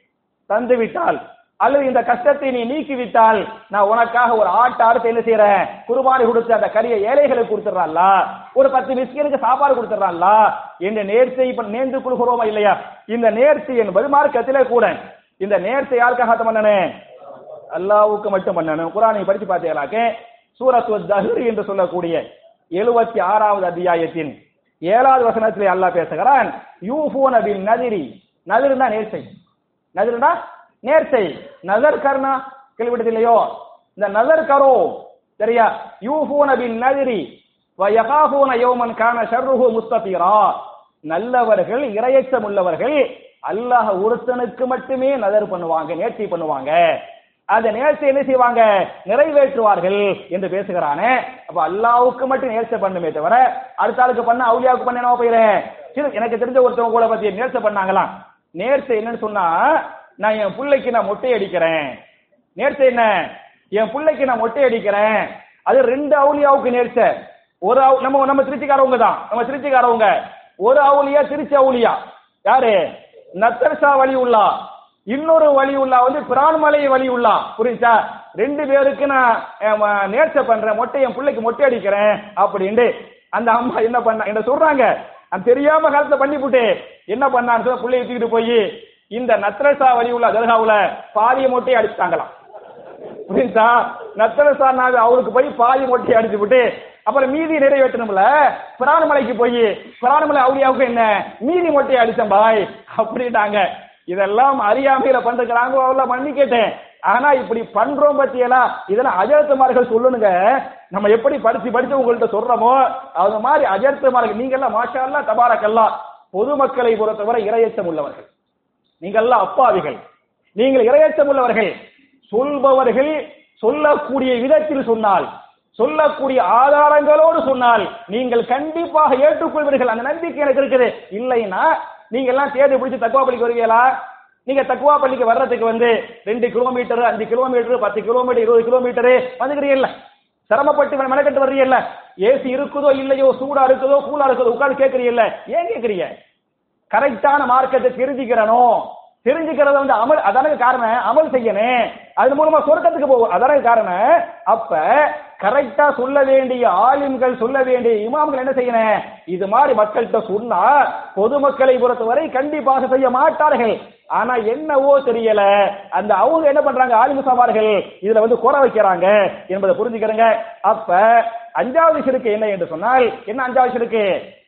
தந்து விட்டால் அல்லது இந்த கஷ்டத்தை நீ நீக்கி விட்டால் நான் உனக்காக ஒரு ஆட்டு அறுத்து என்ன செய்யறேன் குர்பானி கொடுத்து அந்த கரியை ஏழைகளுக்கு கொடுத்துறான்ல ஒரு பத்து மிஸ்கினுக்கு சாப்பாடு கொடுத்துறான்ல என்ற நேர்ச்சை இப்ப நேர்ந்து கொள்கிறோமா இல்லையா இந்த நேர்ச்சி என்பது மார்க்கத்திலே கூட இந்த நேர்ச்சை யாருக்காக பண்ணனே அல்லாவுக்கு மட்டும் பண்ணணும் குரானை படிச்சு பார்த்தீங்களாக்க சூரத்து தஹ்ர் என்று சொல்லக்கூடிய எழுபத்தி ஆறாவது அத்தியாயத்தின் ஏழாவது வசனத்திலே அல்லாஹ் பேசுகிறான் யூஃபூன பின் நதிரி நதிர்னா நேர்ச்சை நதிர்னா நேர்ச்சை நதர் கர்ணா கேள்விப்பட்டது இல்லையோ இந்த நதர் கரோ சரியா யூஃபூன பின் நதிரி வ யகாஃபூன யௌமன் கான ஷர்ருஹு முஸ்தபீரா நல்லவர்கள் இரையச்சம் உள்ளவர்கள் அல்லாஹ் ஒருத்தனுக்கு மட்டுமே நதர் பண்ணுவாங்க நேர்ச்சி பண்ணுவாங்க அந்த நேர்ச்சி என்ன செய்வாங்க நிறைவேற்றுவார்கள் என்று பேசுகிறானே அப்ப அல்லாவுக்கு மட்டும் நேர்ச்சை பண்ணுமே தவிர அடுத்த ஆளுக்கு பண்ண அவுலியாவுக்கு பண்ண என்ன போயிறேன் சரி எனக்கு தெரிஞ்ச ஒருத்தவங்க கூட பத்தி நேர்ச்சை பண்ணாங்களாம் நேர்ச்சை என்னன்னு சொன்னா நான் என் பிள்ளைக்கு நான் மொட்டை அடிக்கிறேன் நேர்ச்சை என்ன என் பிள்ளைக்கு நான் மொட்டை அடிக்கிறேன் அது ரெண்டு அவுலியாவுக்கு நேர்ச்சை ஒரு அவு- நம்ம நம்ம திருச்சிக்காரவங்க தான் நம்ம திருச்சிக்காரவங்க ஒரு அவுலியா திருச்சி அவுலியா யாரு நத்தர்ஷா வழி உள்ளா இன்னொரு வழி உள்ளா வந்து பிரான்மலை வழி உள்ளா புரியுச்சா ரெண்டு பேருக்கு நான் அஹ், ம- நேர்ச்சை பண்றேன் மொட்டை என் பிள்ளைக்கு மொட்டை அடிக்கிறேன் அப்படின்ட்டு அந்த அம்மா என்ன பண்ண என்ன சொல்றாங்க அந்த தெரியாம காலத்துல பண்ணிவிட்டு என்ன பண்ணான்னு சொல்ல பிள்ளைய தூக்கிட்டு போய் இந்த நத்ரசா வழி உள்ள தர்காவுல பாதிய மொட்டையை அடிச்சுட்டாங்களாம் புரியுதா நத்தரசா நாங்க அவருக்கு போய் பாதி மொட்டையை அடிச்சு விட்டு அப்புறம் மீதி நிறைவேற்றணும்ல பிராணமலைக்கு போய் பிராணமலை அவுளியாவுக்கு என்ன மீதி மொட்டையை அடிச்சேன் பாய் அப்படின்ட்டாங்க இதெல்லாம் அறியாமையில பண்றாங்க அவெல்லாம் மன்னி கேட்டேன் ஆனா இப்படி பண்றோம் பத்தியெல்லாம் இதெல்லாம் அஜர்த்தமார்கள் சொல்லணுங்க நம்ம எப்படி படிச்சு படிச்சு உங்கள்ட்ட சொல்றோமோ அது மாதிரி அஜர்த்தமார்கள் நீங்க எல்லாம் மாஷா அல்லா தபாரக்கல்லா பொதுமக்களை பொறுத்தவரை இரையச்சம் உள்ளவர்கள் நீங்கள்லாம் அப்பாவிகள் நீங்கள் இரையச்சம் உள்ளவர்கள் சொல்பவர்கள் சொல்லக்கூடிய விதத்தில் சொன்னால் சொல்லக்கூடிய ஆதாரங்களோடு சொன்னால் நீங்கள் கண்டிப்பாக ஏற்றுக்கொள்வீர்கள் அந்த நம்பிக்கை எனக்கு இருக்குது இல்லைன்னா நீங்க எல்லாம் தேடி பிடிச்சு தக்குவா பள்ளிக்கு வருவீங்களா நீங்க தக்குவா பள்ளிக்கு வர்றதுக்கு வந்து ரெண்டு கிலோமீட்டர் அஞ்சு கிலோமீட்டர் பத்து கிலோமீட்டர் இருபது கிலோமீட்டர் வந்துக்கிறீங்கல்ல சிரமப்பட்டு மெனக்கட்டு வர்றீங்கல்ல ஏசி இருக்குதோ இல்லையோ சூடா இருக்குதோ கூலா இருக்குதோ உட்கார்ந்து கேட்கறீங்கல்ல ஏன் கேட்கறீங்க கரெக்டான மார்க்கத்தை தெரிஞ்சுக்கிறனும் தெரிஞ்சுக்கிறத வந்து அமல் அதான காரணம் அமல் செய்யணும் அது மூலமா சொர்க்கத்துக்கு போகும் அதான காரணம் அப்ப கரெக்டா சொல்ல வேண்டிய ஆலிம்கள் சொல்ல வேண்டிய இமாம்கள் என்ன செய்யணும் இது மாதிரி மக்கள்கிட்ட சொன்னா பொதுமக்களை பொறுத்தவரை கண்டிப்பாக செய்ய மாட்டார்கள் ஆனா என்னவோ தெரியல அந்த அவங்க என்ன பண்றாங்க ஆலிம் சவார்கள் இதுல வந்து குறை வைக்கிறாங்க என்பதை புரிஞ்சுக்கிறேங்க அப்ப அஞ்சாவது சிறுக்கு என்ன என்று சொன்னால் என்ன அஞ்சாவது சிறுக்கு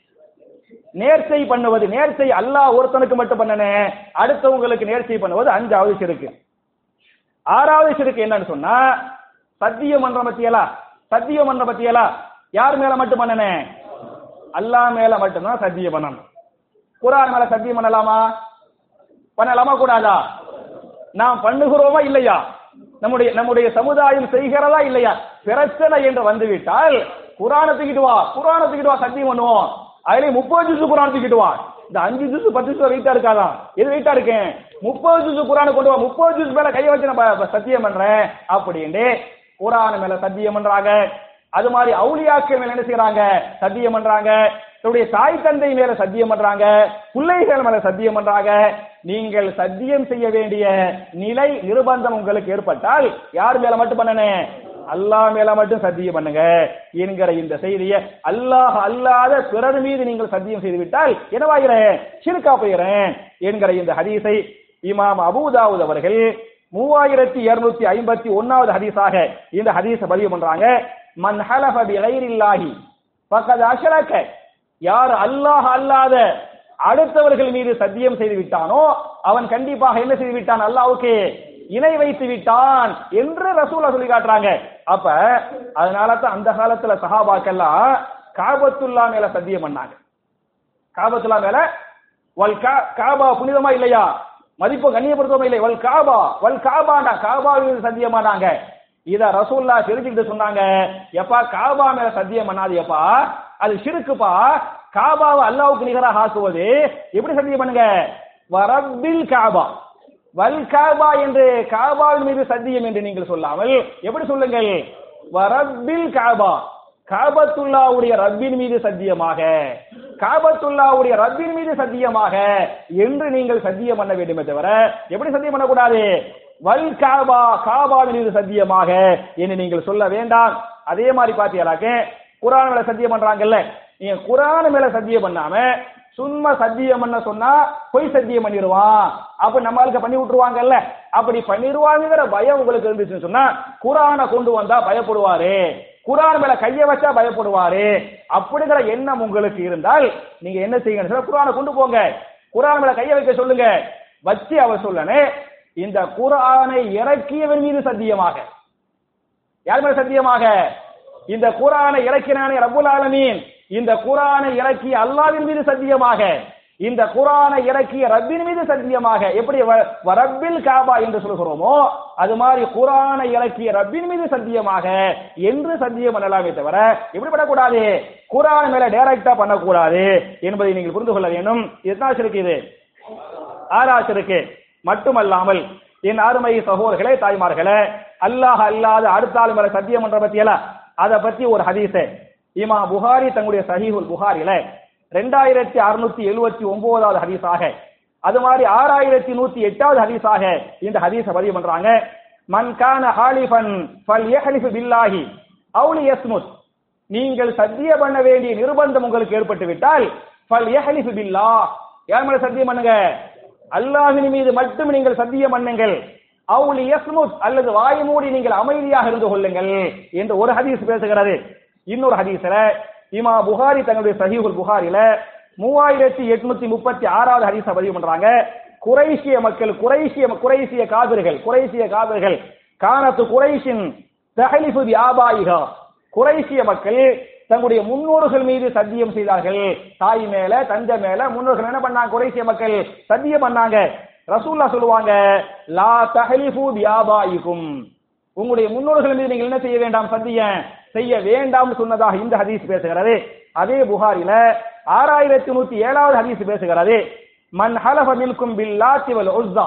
நேர்ச்சை பண்ணுவது நேர்ச்சை அல்லாஹ் ஒருத்தனுக்கு மட்டும் பண்ணனே அடுத்தவங்களுக்கு நேர்ச்சை பண்ணுவது அஞ்சாவது சிறுக்கு ஆறாவது சிறுக்கு என்னன்னு சொன்னா சத்தியம் மன்றம் பத்தியலா சத்தியம் மன்றம் பத்தியலா யார் மேல மட்டும் பண்ணனே அல்லாஹ் மேல மட்டும்தான் சத்தியம் பண்ணணும் குரான் மேல சத்தியம் பண்ணலாமா பண்ணலாமா கூடாதா நாம் பண்ணுகிறோமா இல்லையா நம்முடைய நம்முடைய சமுதாயம் செய்கிறதா இல்லையா பிரச்சனை என்று வந்துவிட்டால் குரானை தூக்கிட்டு வா குரானை தூக்கிட்டு வா சத்தியம் பண்ணுவோம் அதுலயும் முப்பது ஜூசு குரான் தூக்கிட்டு வா இந்த அஞ்சு ஜூஸ் பத்து ஜூஸ் வெயிட்டா இருக்காதா எது வெயிட்டா இருக்கேன் முப்பது ஜூஸ் குரானை கொண்டு வா முப்பது ஜூஸ் மேல கையை வச்சு நான் ப- ப- சத்தியம் பண்றேன் அப்படின்ட்டு குரான் மேல சத்தியம் பண்றாங்க அது மாதிரி அவுலியாக்கள் மேல என்ன செய்யறாங்க சத்தியம் பண்றாங்க தன்னுடைய தாய் தந்தை மேல சத்தியம் பண்றாங்க பிள்ளைகள் மேல சத்தியம் பண்றாங்க நீங்கள் சத்தியம் செய்ய வேண்டிய நிலை நிர்பந்தம் உங்களுக்கு ஏற்பட்டால் யார் மேல மட்டும் பண்ணனே அல்லாஹ் மேல மட்டும் சத்தியம் பண்ணுங்க என்கிற இந்த செய்தியை அல்லாஹ் அல்லாத பிறர் மீது நீங்கள் சத்தியம் செய்து விட்டால் என்னவாகிறேன் சிறுக்கா போகிறேன் என்கிற இந்த ஹதீஸை இமாம் அபூதாவுத் அவர்கள் மூவாயிரத்தி இருநூத்தி ஐம்பத்தி ஒன்னாவது ஹதீஸாக இந்த ஹதீஸை பதிவு பண்றாங்க மன் ஹலஃப பி கைரில்லாஹி ஃபக்கத் அஷ்ரக யார் அல்லாஹ் அல்லாத அடுத்தவர்கள் மீது சத்தியம் செய்து விட்டானோ அவன் கண்டிப்பாக என்ன செய்து விட்டான் அல்லாஹ்வுக்கு இணை வைத்து விட்டான் என்று ரசூலா சொல்லி காட்டுறாங்க அப்ப அதனால தான் அந்த காலத்துல சஹாபாக்கெல்லாம் காபத்துல்லா மேல சத்தியம் பண்ணாங்க காபத்துல்லா மேல வல் கா- காபா புனிதமா இல்லையா மதிப்பு கண்ணியப்படுத்தமா இல்லை வல் காபா வல் காபாண்டா காபா மீது சத்தியமானாங்க இத ரசூல்லா தெரிஞ்சுக்கிட்டு சொன்னாங்க எப்பா காபா மேல சத்தியம் பண்ணாது எப்பா அது சிறுக்குப்பா காபாவை அல்லாவுக்கு நிகராக ஆக்குவது எப்படி சத்தியம் பண்ணுங்க வரப்பில் காபா வல் காபா என்று காபாவின் மீது சத்தியம் என்று நீங்கள் சொல்லாமல் எப்படி சொல்லுங்கள் வரப்பில் காபா காபத்துல்லாவுடைய ரப்பின் மீது சத்தியமாக காபத்துல்லாவுடைய ரப்பின் மீது சத்தியமாக என்று நீங்கள் சத்தியம் பண்ண வேண்டுமே தவிர எப்படி சத்தியம் பண்ணக்கூடாது வல் காபா காபாவின் மீது சத்தியமாக என்று நீங்கள் சொல்ல வேண்டாம் அதே மாதிரி பாத்தீங்களாக்க குரான் மேல சத்தியம் பண்றாங்கல்ல நீங்க குரான் மேல சத்தியம் பண்ணாம சும்மா சத்தியம் பண்ண சொன்னா பொய் சத்தியம் பண்ணிடுவான் அப்ப நம்மளுக்கு பண்ணி விட்டுருவாங்கல்ல அப்படி பண்ணிடுவாங்கிற பயம் உங்களுக்கு இருந்துச்சுன்னு சொன்னா குரானை கொண்டு வந்தா பயப்படுவாரு குரான் மேல கைய வச்சா பயப்படுவாரு அப்படிங்கிற எண்ணம் உங்களுக்கு இருந்தால் நீங்க என்ன செய்யுங்கன்னு சொன்னா குரானை கொண்டு போங்க குரான் மேல கைய வைக்க சொல்லுங்க வச்சு அவர் சொல்லனே இந்த குரானை இறக்கியவன் மீது சத்தியமாக யார் மேல சத்தியமாக இந்த குரானை இறக்கினானே ரப்புல் ஆலமீன் இந்த குரானை இறக்கிய அல்லாவின் மீது சத்தியமாக இந்த குரானை இறக்கிய ரப்பின் மீது சத்தியமாக எப்படி வ- வரப்பில் காபா என்று சொல்கிறோமோ அது மாதிரி குரானை இறக்கிய ரப்பின் மீது சத்தியமாக என்று சத்தியம் பண்ணலாமே தவிர எப்படி பண்ணக்கூடாது குரான் மேல டைரக்டா பண்ணக்கூடாது என்பதை நீங்கள் புரிந்து கொள்ள வேண்டும் எத்தனாச்சு இருக்கு இது ஆறாச்சு இருக்கு மட்டுமல்லாமல் என் அருமை சகோதரர்களே தாய்மார்களே அல்லாஹ் அல்லாத அடுத்த ஆள் மேல சத்தியம் பண்ற பத்தியல அத பத்தி ஒரு ஹதீஸ் இமா புகாரி தங்களுடைய சஹீஹுல் புகாரில ரெண்டாயிரத்தி அறுநூத்தி எழுவத்தி ஒன்பதாவது ஹதீஸாக அது மாதிரி ஆறாயிரத்தி நூத்தி எட்டாவது ஹதீஸாக இந்த ஹதீஸ பதிவு பண்றாங்க மன் கான ஹாலிஃபன் ஃபல் யஹ்லிஃபு பில்லாஹி அவுலி யஸ்முத் நீங்கள் சத்தியம் பண்ண வேண்டிய நிர்பந்தம் உங்களுக்கு ஏற்பட்டு விட்டால் ஃபல் யஹ்லிஃபு பில்லாஹ் யார் மேல சத்தியம் பண்ணுங்க அல்லாஹ்வின் மீது மட்டும் நீங்கள் சத்தியம் பண்ணுங்கள் அவுலி யஸ்முத் அல்லது வாய் மூடி நீங்கள் அமைதியாக இருந்து கொள்ளுங்கள் என்று ஒரு ஹதீஸ் பேசுகிறது இன்னொரு ஹதீஸ்ல இமா புகாரி தங்களுடைய சஹீஹுல் புகாரில மூவாயிரத்தி எட்நூத்தி முப்பத்தி ஆறாவது ஹதீஸ பதிவு பண்றாங்க குறைசிய மக்கள் குறைசிய குறைசிய காவிர்கள் குறைசிய காவிர்கள் கானத்து குறைஷின் தஹலிஃபு வியாபாயிகா குறைசிய மக்கள் தங்களுடைய முன்னோர்கள் மீது சத்தியம் செய்தார்கள் தாய் மேல தந்தை மேல முன்னோர்கள் என்ன பண்ணாங்க குறைசிய மக்கள் சத்தியம் பண்ணாங்க ரசூல்லா சொல்லுவாங்க லா தஹலிஃபு வியாபாயிக்கும் உங்களுடைய முன்னோர்கள் மீது நீங்கள் என்ன செய்ய வேண்டாம் சத்தியம் செய்ய வேண்டாம் சொன்னதாக இந்த ஹதீஸ் பேசுகிறது அதே புகாரில ஆறாயிரத்தி நூத்தி ஏழாவது ஹதீஸ் பேசுகிறது மன் ஹலஃப மின்கும் பில்லாத்தி வல் உஸ்ஸா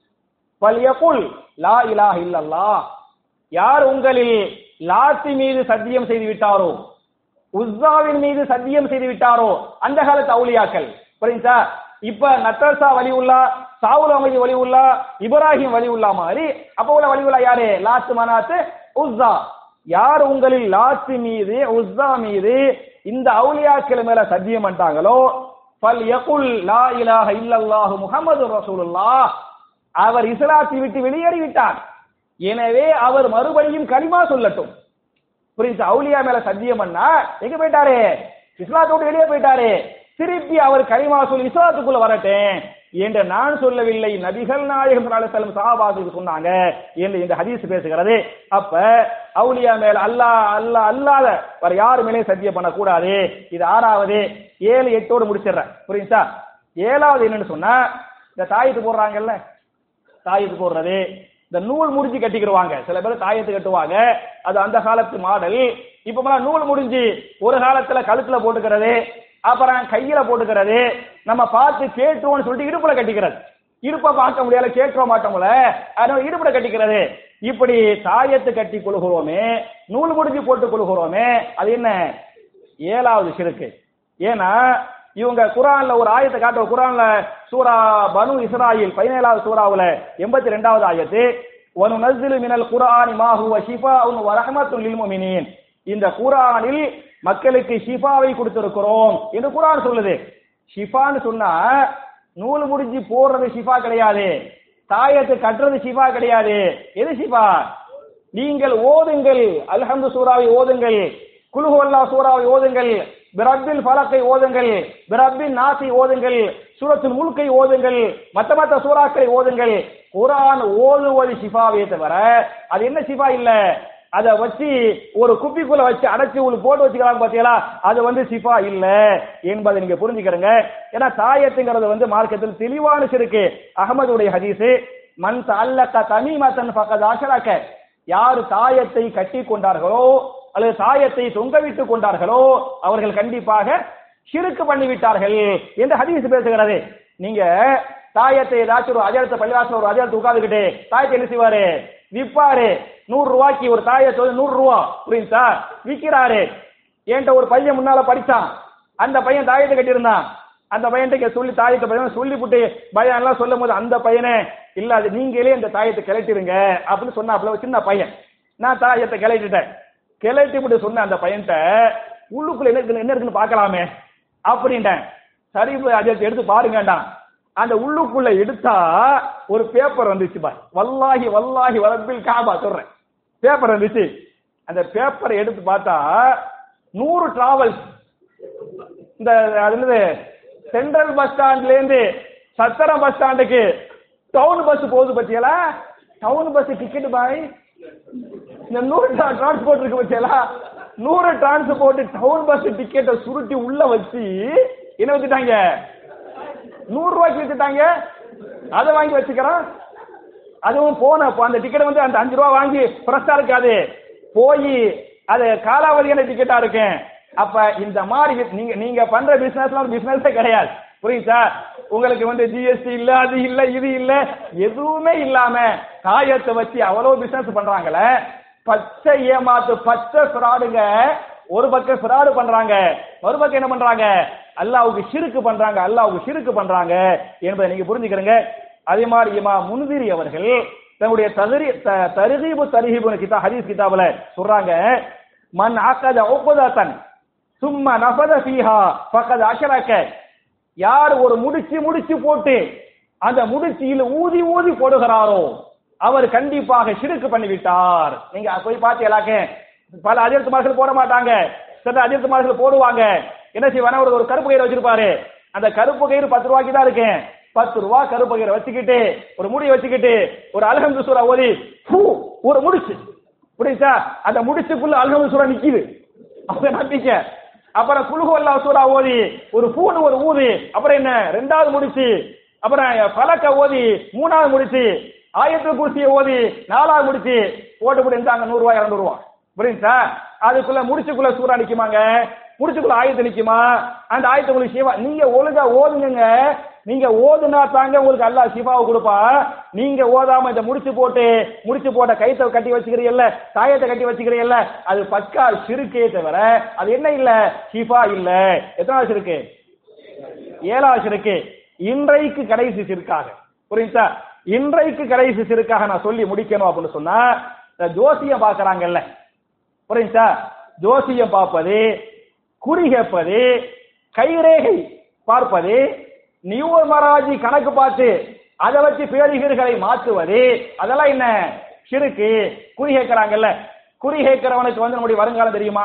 வல்யகுல் லா இலாஹ இல்லல்லாஹ் யார் உங்களில் லாத்தி மீது சத்தியம் செய்து விட்டாரோ உஸ்ஸாவின் மீது சத்தியம் செய்து விட்டாரோ அந்த காலத்து அவுலியாக்கள் புரியுதா இப்ப நத்தர்சா வலி உள்ளா சாவுல் அமைதி வலி உள்ளா இப்ராஹிம் வலி உள்ளா மாதிரி அப்ப உள்ள வலி உள்ளா யாரு லாத்து மனாத்து உஸ்ஸா யார் உங்களில் லாத்து மீது உஸ்ஸா மீது இந்த அவுலியாக்கள் மேல சத்தியம் பண்ணிட்டாங்களோ ஃபல் யகுல் லா இலாஹ இல்லல்லாஹு முஹம்மது ரசூலுல்லாஹ் அவர் இஸ்லாத்தை விட்டு வெளியேறி விட்டார் எனவே அவர் மறுபடியும் கலிமா சொல்லட்டும் புரியுது அவுலியா மேல சத்தியம் பண்ணா எங்க போயிட்டாரு இஸ்லாத்தை விட்டு வெளியே போயிட்டாரு திருப்பி அவர் கலிமா சொல்லி இஸ்லாத்துக்குள்ள வரட்டும் என்று நான் சொல்லவில்லை நபிகள் நாயகம் செல்லும் சஹாபாத்துக்கு சொன்னாங்க என்று இந்த ஹதீஸ் பேசுகிறது அப்ப அவுலியா மேல அல்லாஹ் அல்லாஹ் அல்லாத வேற யாரு மேலே சத்தியம் பண்ணக்கூடாது இது ஆறாவது ஏழு எட்டோடு முடிச்சிடுறேன் புரியுதா ஏழாவது என்னன்னு சொன்னா இந்த தாயத்து போடுறாங்கல்ல தாயத்து போடுறது இந்த நூல் முடிஞ்சு கட்டிக்கிடுவாங்க சில பேர் தாயத்து கட்டுவாங்க அது அந்த காலத்து மாடல் இப்ப நூல் முடிஞ்சு ஒரு காலத்துல கழுத்துல போட்டுக்கிறது அப்புறம் கையில போட்டுக்கிறது நம்ம பார்த்து கேட்டுவோம்னு சொல்லிட்டு இடுப்புல கட்டிக்கிறது இடுப்பை பார்க்க முடியல கேட்க மாட்டோம்ல அதனால இடுப்புல கட்டிக்கிறது இப்படி தாயத்து கட்டி கொள்கிறோமே நூல் முடிஞ்சு போட்டு கொள்கிறோமே அது என்ன ஏழாவது சிறுக்கு ஏன்னா இவங்க குரான்ல ஒரு ஆயத்தை காட்டுற குரான்ல சூரா பனு இஸ்ராயில் பதினேழாவது சூறாவுல எண்பத்தி ரெண்டாவது ஆயத்து ஒனு நஸ்திலு மினல் குரானி மாஹு ஷிஃபா உன் வரஹமத்துல் லில் முஃமினீன் இந்த குரானில் மக்களுக்கு ஷிஃபாவை கொடுத்திருக்கிறோம் என்று குரான் சொல்லுது ஷிஃபான்னு சொன்னா நூல் முடிஞ்சு போடுறது ஷிஃபா கிடையாது தாயத்தை கட்டுறது ஷிஃபா கிடையாது எது ஷிஃபா நீங்கள் ஓதுங்கள் அல்ஹம்து சூறாவை ஓதுங்கள் குலுஹு அல்லாஹ் சூறாவை ஓதுங்கள் பிரப்பில் ஃபலக்கை ஓதுங்கள் பிரப்பின் நாசி ஓதுங்கள் சூரத்துல் முல்கை ஓதுங்கள் மத்த மத்த சூறாக்களை ஓதுங்கள் குரான் ஓதுவது ஷிஃபாவே தவிர அது என்ன ஷிஃபா இல்ல அத வச்சு ஒரு குப்பிக்குள்ள வச்சு அடைச்சு உங்களுக்கு போட்டு வச்சுக்கிறாங்க பாத்தீங்களா அது வந்து சிஃபா இல்ல என்பதை நீங்க புரிஞ்சுக்கிறங்க ஏன்னா தாயத்துங்கிறது வந்து மார்க்கத்தில் தெளிவான சிறுக்கு அகமதுடைய ஹதீஸ் மண் அல்லக்க தமீமத்தன் பக்கத் ஆஷராக்க யார் தாயத்தை கட்டி கொண்டார்களோ அல்லது தாயத்தை தொங்கவிட்டுக் கொண்டார்களோ அவர்கள் கண்டிப்பாக ஷிருக்கு பண்ணி விட்டார்கள் என்று ஹதீஸ் பேசுகிறது நீங்க தாயத்தை ஏதாச்சும் ஒரு அஜரத்தை பள்ளிவாசல் ஒரு அஜரத்தை உட்காந்துக்கிட்டு தாயத்தை என்ன செய்வாரு விற்பாரு நூறு ரூபாய்க்கு ஒரு தாயத்தை வந்து நூறு ரூபா புரியுதா விற்கிறாரு என்கிட்ட ஒரு பையன் முன்னால படிச்சான் அந்த பையன் தாயத்தை கட்டியிருந்தான் அந்த பையன்கிட்ட சொல்லி தாயத்தை பையன் சொல்லி புட்டு பயம் எல்லாம் சொல்லும் போது அந்த பையனே இல்ல அது நீங்களே அந்த தாயத்தை கிளட்டிருங்க அப்படின்னு சொன்னாப்புல ஒரு சின்ன பையன் நான் தாயத்தை கிளட்டிட்டேன் கிளட்டி விட்டு சொன்ன அந்த பையன்கிட்ட உள்ளுக்குள்ள என்ன இருக்குன்னு என்ன இருக்குன்னு பார்க்கலாமே அப்படின்ட்டேன் சரி இப்ப அதை எடுத்து பாருங்கண்டான் அந்த உள்ளுக்குள்ள எடுத்தா ஒரு பேப்பர் வந்துச்சு பார் வல்லாஹி வல்லாஹி வரப்பில் காபா சொல்றேன் பேப்பர் வந்துச்சு அந்த பேப்பரை எடுத்து பார்த்தா நூறு டிராவல்ஸ் இந்த அது என்னது சென்ட்ரல் பஸ் ஸ்டாண்ட்ல இருந்து சத்திரம் பஸ் ஸ்டாண்டுக்கு டவுன் பஸ் போகுது பத்தியலா டவுன் பஸ் டிக்கெட் பாய் இந்த நூறு டிரான்ஸ்போர்ட் இருக்கு பத்தியலா நூறு டிரான்ஸ்போர்ட் டவுன் பஸ் டிக்கெட்டை சுருட்டி உள்ள வச்சு என்ன வச்சுட்டாங்க நூறு ரூபாய்க்கு வச்சுட்டாங்க அதை வாங்கி வச்சுக்கிறான் அதுவும் போன அப்ப அந்த டிக்கெட் வந்து அந்த அஞ்சு ரூபா வாங்கி ஃப்ரெஷ்ஷா இருக்காது போய் அது காலாவதியான டிக்கெட்டா இருக்கேன் அப்ப இந்த மாதிரி நீங்க நீங்க பண்ற பிசினஸ்லாம் பிசினஸே கிடையாது புரியுதா உங்களுக்கு வந்து ஜிஎஸ்டி இல்ல அது இல்ல இது இல்ல எதுவுமே இல்லாம காயத்தை வச்சு அவ்வளவு பிசினஸ் பண்றாங்களே பச்சை ஏமாத்து பச்சை ஃப்ராடுங்க ஒரு பக்கம் ஃப்ராடு பண்றாங்க ஒரு பக்கம் என்ன பண்றாங்க அல்லாவுக்கு ஷிருக்கு பண்றாங்க அல்லாவுக்கு ஷிருக்கு பண்றாங்க என்பதை நீங்க புரிஞ்சுக்கிறீங்க அதே மாதிரி இமா முன்திரி அவர்கள் தன்னுடைய தகரி தருகீபு தருகீபு கிதா ஹதீஸ் கிதாபுல சொல்றாங்க மன் ஆக்கத ஒப்புதத்தன் சும்மா நஃபத ஃபீஹா ஃபக்கத் அஷரக்க யார் ஒரு முடிச்சு முடிச்சு போட்டு அந்த முடிச்சியில் ஊதி ஊதி போடுகிறாரோ அவர் கண்டிப்பாக சிறுக்கு பண்ணிவிட்டார் நீங்க போய் பார்த்தீங்களாக்க பல அதிர்த்துமார்கள் போட மாட்டாங்க சில அதிர்த்துமார்கள் போடுவாங்க என்ன செய்வானா ஒரு ஒரு கருப்பு கயிறு வச்சிருப்பாரு அந்த கருப்பு கயிறு பத்து ரூபாய்க்கு தான் இருக்கேன் பத்து ரூபா கருப்பு கயிறை வச்சுக்கிட்டு ஒரு முடியை வச்சுக்கிட்டு ஒரு அல்ஹம்து சூரா ஓதி பூ ஒரு முடிச்சு புரியுதா அந்த முடிச்சுக்குள்ள அல்ஹம்து சூரா நிக்குது அவங்க நம்பிக்கை அப்புறம் குழுகு அல்லா சூரா ஓதி ஒரு பூன்னு ஒரு ஊது அப்புறம் என்ன ரெண்டாவது முடிச்சு அப்புறம் பலக்க ஓதி மூணாவது முடிச்சு ஆயிரத்து குருசியை ஓதி நாலாவது முடிச்சு போட்டு போட்டு இருந்தாங்க நூறு ரூபாய் இரநூறு ரூபாய் புரியுதா அதுக்குள்ள முடிச்சுக்குள்ள சூறா நிக்குமாங்க முடிச்சுக்குள்ள ஆயத்து நிக்குமா அந்த ஆயத்து உங்களுக்கு சிவா நீங்க ஒழுங்கா ஓதுங்க நீங்க ஓதுனா தாங்க உங்களுக்கு அல்லாஹ் சிவாவை கொடுப்பா நீங்க ஓதாம இந்த முடிச்சு போட்டு முடிச்சு போட்ட கைத்தை கட்டி வச்சுக்கிறீங்கல்ல தாயத்தை கட்டி வச்சுக்கிறீங்கல்ல அது பக்கா சிறுக்கே தவிர அது என்ன இல்ல சிஃபா இல்ல எத்தனாவது சிறுக்கு ஏழாவது சிறுக்கு இன்றைக்கு கடைசி சிறுக்காக புரியுதா இன்றைக்கு கடைசி சிறுக்காக நான் சொல்லி முடிக்கணும் அப்படின்னு சொன்னா இந்த ஜோசியம் பாக்குறாங்கல்ல புரியுதா ஜோசியம் பார்ப்பது குறி கேட்பது கைரேகை பார்ப்பது நியூமராஜி கணக்கு பார்த்து அதை வச்சு பேரிகர்களை மாற்றுவது அதெல்லாம் என்ன சிறுக்கு குறி கேட்கிறாங்கல்ல குறி கேட்கிறவனுக்கு வந்து நம்முடைய வருங்காலம் தெரியுமா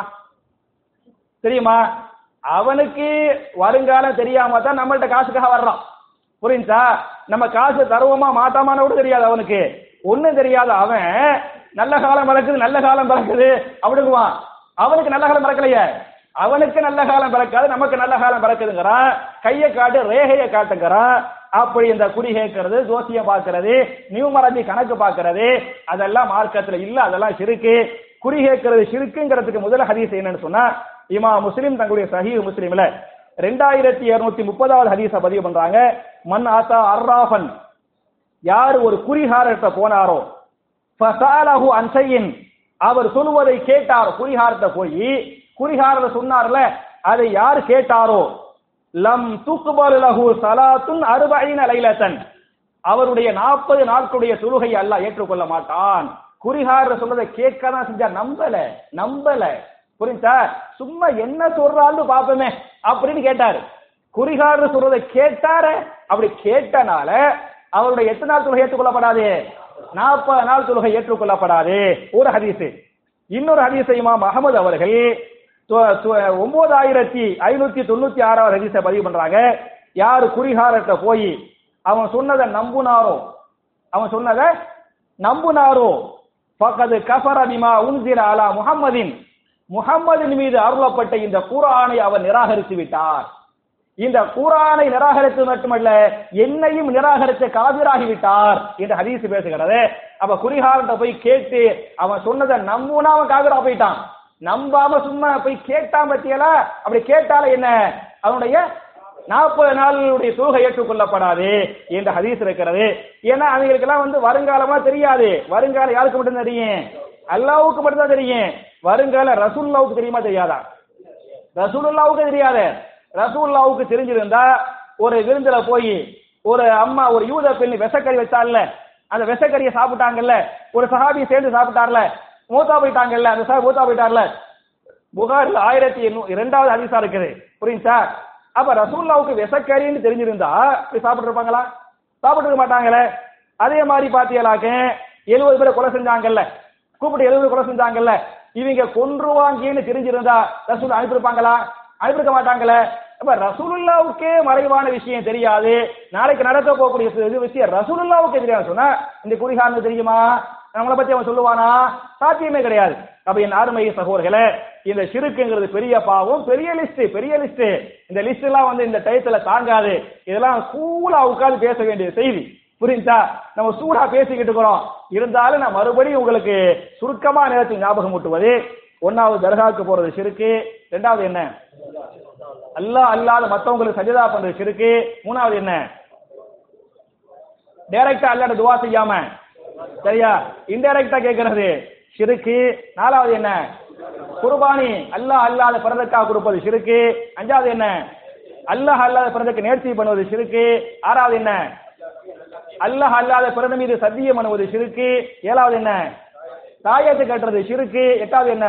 தெரியுமா அவனுக்கு வருங்காலம் தெரியாம தான் நம்மள்ட்ட காசுக்காக வர்றான் புரியுதா நம்ம காசு தருவோமா மாட்டாமான்னு கூட தெரியாது அவனுக்கு ஒண்ணும் தெரியாத அவன் நல்ல காலம் பிறக்குது நல்ல காலம் பிறக்குது அப்படிங்குவான் அவனுக்கு நல்ல காலம் பிறக்கலையே அவனுக்கு நல்ல காலம் பிறக்காது நமக்கு நல்ல காலம் பிறக்குதுங்கிறான் கையை காட்டு ரேகையை காட்டுங்கிறான் அப்படி இந்த குறி கேட்கறது ஜோசியம் பார்க்கறது நியூமராஜி கணக்கு பார்க்கறது அதெல்லாம் மார்க்கத்துல இல்ல அதெல்லாம் சிறுக்கு குறி கேட்கறது சிறுக்குங்கிறதுக்கு முதல் ஹதீஸ் என்னன்னு சொன்னா இமா முஸ்லிம் தங்களுடைய சஹீஹ் முஸ்லிம்ல ரெண்டாயிரத்தி இருநூத்தி முப்பதாவது ஹதீஸ பதிவு பண்றாங்க மன் ஆத்தா அர்ராஃபன் யார் ஒரு குறிகாரத்தை போனாரோ ஃபசாலஹு அன்சையின் அவர் சொல்வதை கேட்டார் குறிகாரத்தை போய் குறிகாரர் சொன்னார்ல அதை யார் கேட்டாரோ லம் துக்பல் லஹு சலாத்துன் அறுபைன லைலத்தன் அவருடைய நாற்பது நாட்களுடைய தொழுகை அல்லாஹ் ஏற்றுக்கொள்ள மாட்டான் குறிகாரர் சொல்றதை கேட்க தான் செஞ்சா நம்பல நம்பல புரியுதா சும்மா என்ன சொல்றான்னு பாப்போமே அப்படின்னு கேட்டாரு குறிகாரர் சொல்றதை கேட்டார அப்படி கேட்டனால அவருடைய எத்தனை நாள் தொழுகை ஏற்றுக்கொள்ளப்படாது நாற்பது நாள் தொழுகை ஏற்றுக்கொள்ளப்படாது ஒரு ஹதீஸ் இன்னொரு ஹதீஸ் இமாம் அகமது அவர்கள் ஒன்பதாயிரத்தி ஐநூத்தி தொண்ணூத்தி ஆறாவது ஹதீஸை பதிவு பண்றாங்க யாரு குறிகாரத்தை போய் அவன் சொன்னதை நம்புனாரோ அவன் சொன்னதை நம்புனாரோ பக்கத்து கஃபர பிமா உன்சில அலா முஹம்மதின் முஹம்மதின் மீது அருளப்பட்ட இந்த குரானை அவர் நிராகரித்து விட்டார் இந்த குரானை நிராகரித்து மட்டுமல்ல என்னையும் நிராகரித்த காவிராகி விட்டார் என்று ஹதீஸ் பேசுகிறது அப்ப குறிகாரன்ட்ட போய் கேட்டு அவன் சொன்னதை நம்புனா அவன் காவிரா போயிட்டான் நம்பாம சும்மா போய் கேட்டான் பத்தியலா அப்படி கேட்டால என்ன அவனுடைய நாற்பது நாளுடைய தொழுகை ஏற்றுக்கொள்ளப்படாது என்ற ஹதீஸ் இருக்கிறது ஏன்னா அவங்களுக்கெல்லாம் வந்து வருங்காலமா தெரியாது வருங்காலம் யாருக்கு மட்டும் தெரியும் அல்லாவுக்கு மட்டும் தான் தெரியும் வருங்கால ரசூல்லாவுக்கு தெரியுமா தெரியாதா ரசூலுல்லாவுக்கு தெரியாது ரசூல்லாவுக்கு தெரிஞ்சிருந்தா ஒரு விருந்துல போய் ஒரு அம்மா ஒரு யூத பெண் விசக்கறி வச்சால அந்த விசக்கறியை சாப்பிட்டாங்கல்ல ஒரு சஹாபி சேர்ந்து சாப்பிட்டார்ல மூத்தா போயிட்டாங்கல்ல அந்த சார் மூத்தா போயிட்டார்ல புகாரில் ஆயிரத்தி எண்ணூ- இரண்டாவது ஹதீஸா இருக்குது புரியுதா அப்ப ரசூல்லாவுக்கு விசக்கறின்னு தெரிஞ்சிருந்தா போய் சாப்பிட்டு இருப்பாங்களா சாப்பிட்டு இருக்க மாட்டாங்களே அதே மாதிரி பாத்தீங்களாக்க எழுபது பேரை கொலை செஞ்சாங்கல்ல கூப்பிட்டு எழுபது கொலை செஞ்சாங்கல்ல இவங்க கொன்றுவாங்கன்னு தெரிஞ்சிருந்தா ரசூல் அனுப்பியிருப்பாங்களா அனுப்பியிருக்க மாட்டாங்களே அப்ப ரசூலுல்லாவுக்கே மறைவான விஷயம் தெரியாது நாளைக்கு நடக்க போகக்கூடிய இது விஷயம் ரசூலுல்லாவுக்கே தெரியாது சொன்னா இந்த குறிகாரனுக்கு தெரியுமா நம்மளை பத்தி அவன் சொல்லுவானா சாத்தியமே கிடையாது அப்ப என் அருமை சகோதரர்களே இந்த சிறுக்குங்கிறது பெரிய பாவம் பெரிய லிஸ்ட் பெரிய லிஸ்ட் இந்த லிஸ்ட் எல்லாம் வந்து இந்த டயத்துல தாங்காது இதெல்லாம் கூலா உட்கார்ந்து பேச வேண்டிய செய்தி புரிஞ்சா நம்ம சூடா பேசிக்கிட்டு இருக்கிறோம் இருந்தாலும் நான் மறுபடியும் உங்களுக்கு சுருக்கமா நேரத்தில் ஞாபகம் ஊட்டுவது ஒன்னாவது தர்காவுக்கு போறது சிறுக்கு ரெண்டாவது என்ன அல்லாஹ் அல்லாத மத்தவங்களுக்கு சஜதா பண்றது சிறுக்கு மூணாவது என்ன டைரக்டா அல்லாட துவா செய்யாம சரியா இன்டைரக்டா கேட்கறது ஷிருக்கு நாலாவது என்ன குர்பானி அல்லாஹ் அல்லாத பிறந்தக்காக கொடுப்பது ஷிருக்கு அஞ்சாவது என்ன அல்லாஹ் அல்லாத பிறந்தக்கு நேர்ச்சி பண்ணுவது ஷிருக்கு ஆறாவது என்ன அல்லாஹ் அல்லாத பிறந்த மீது சத்தியம் பண்ணுவது ஷிருக்கு ஏழாவது என்ன தாயத்தை கட்டுறது ஷிருக்கு எட்டாவது என்ன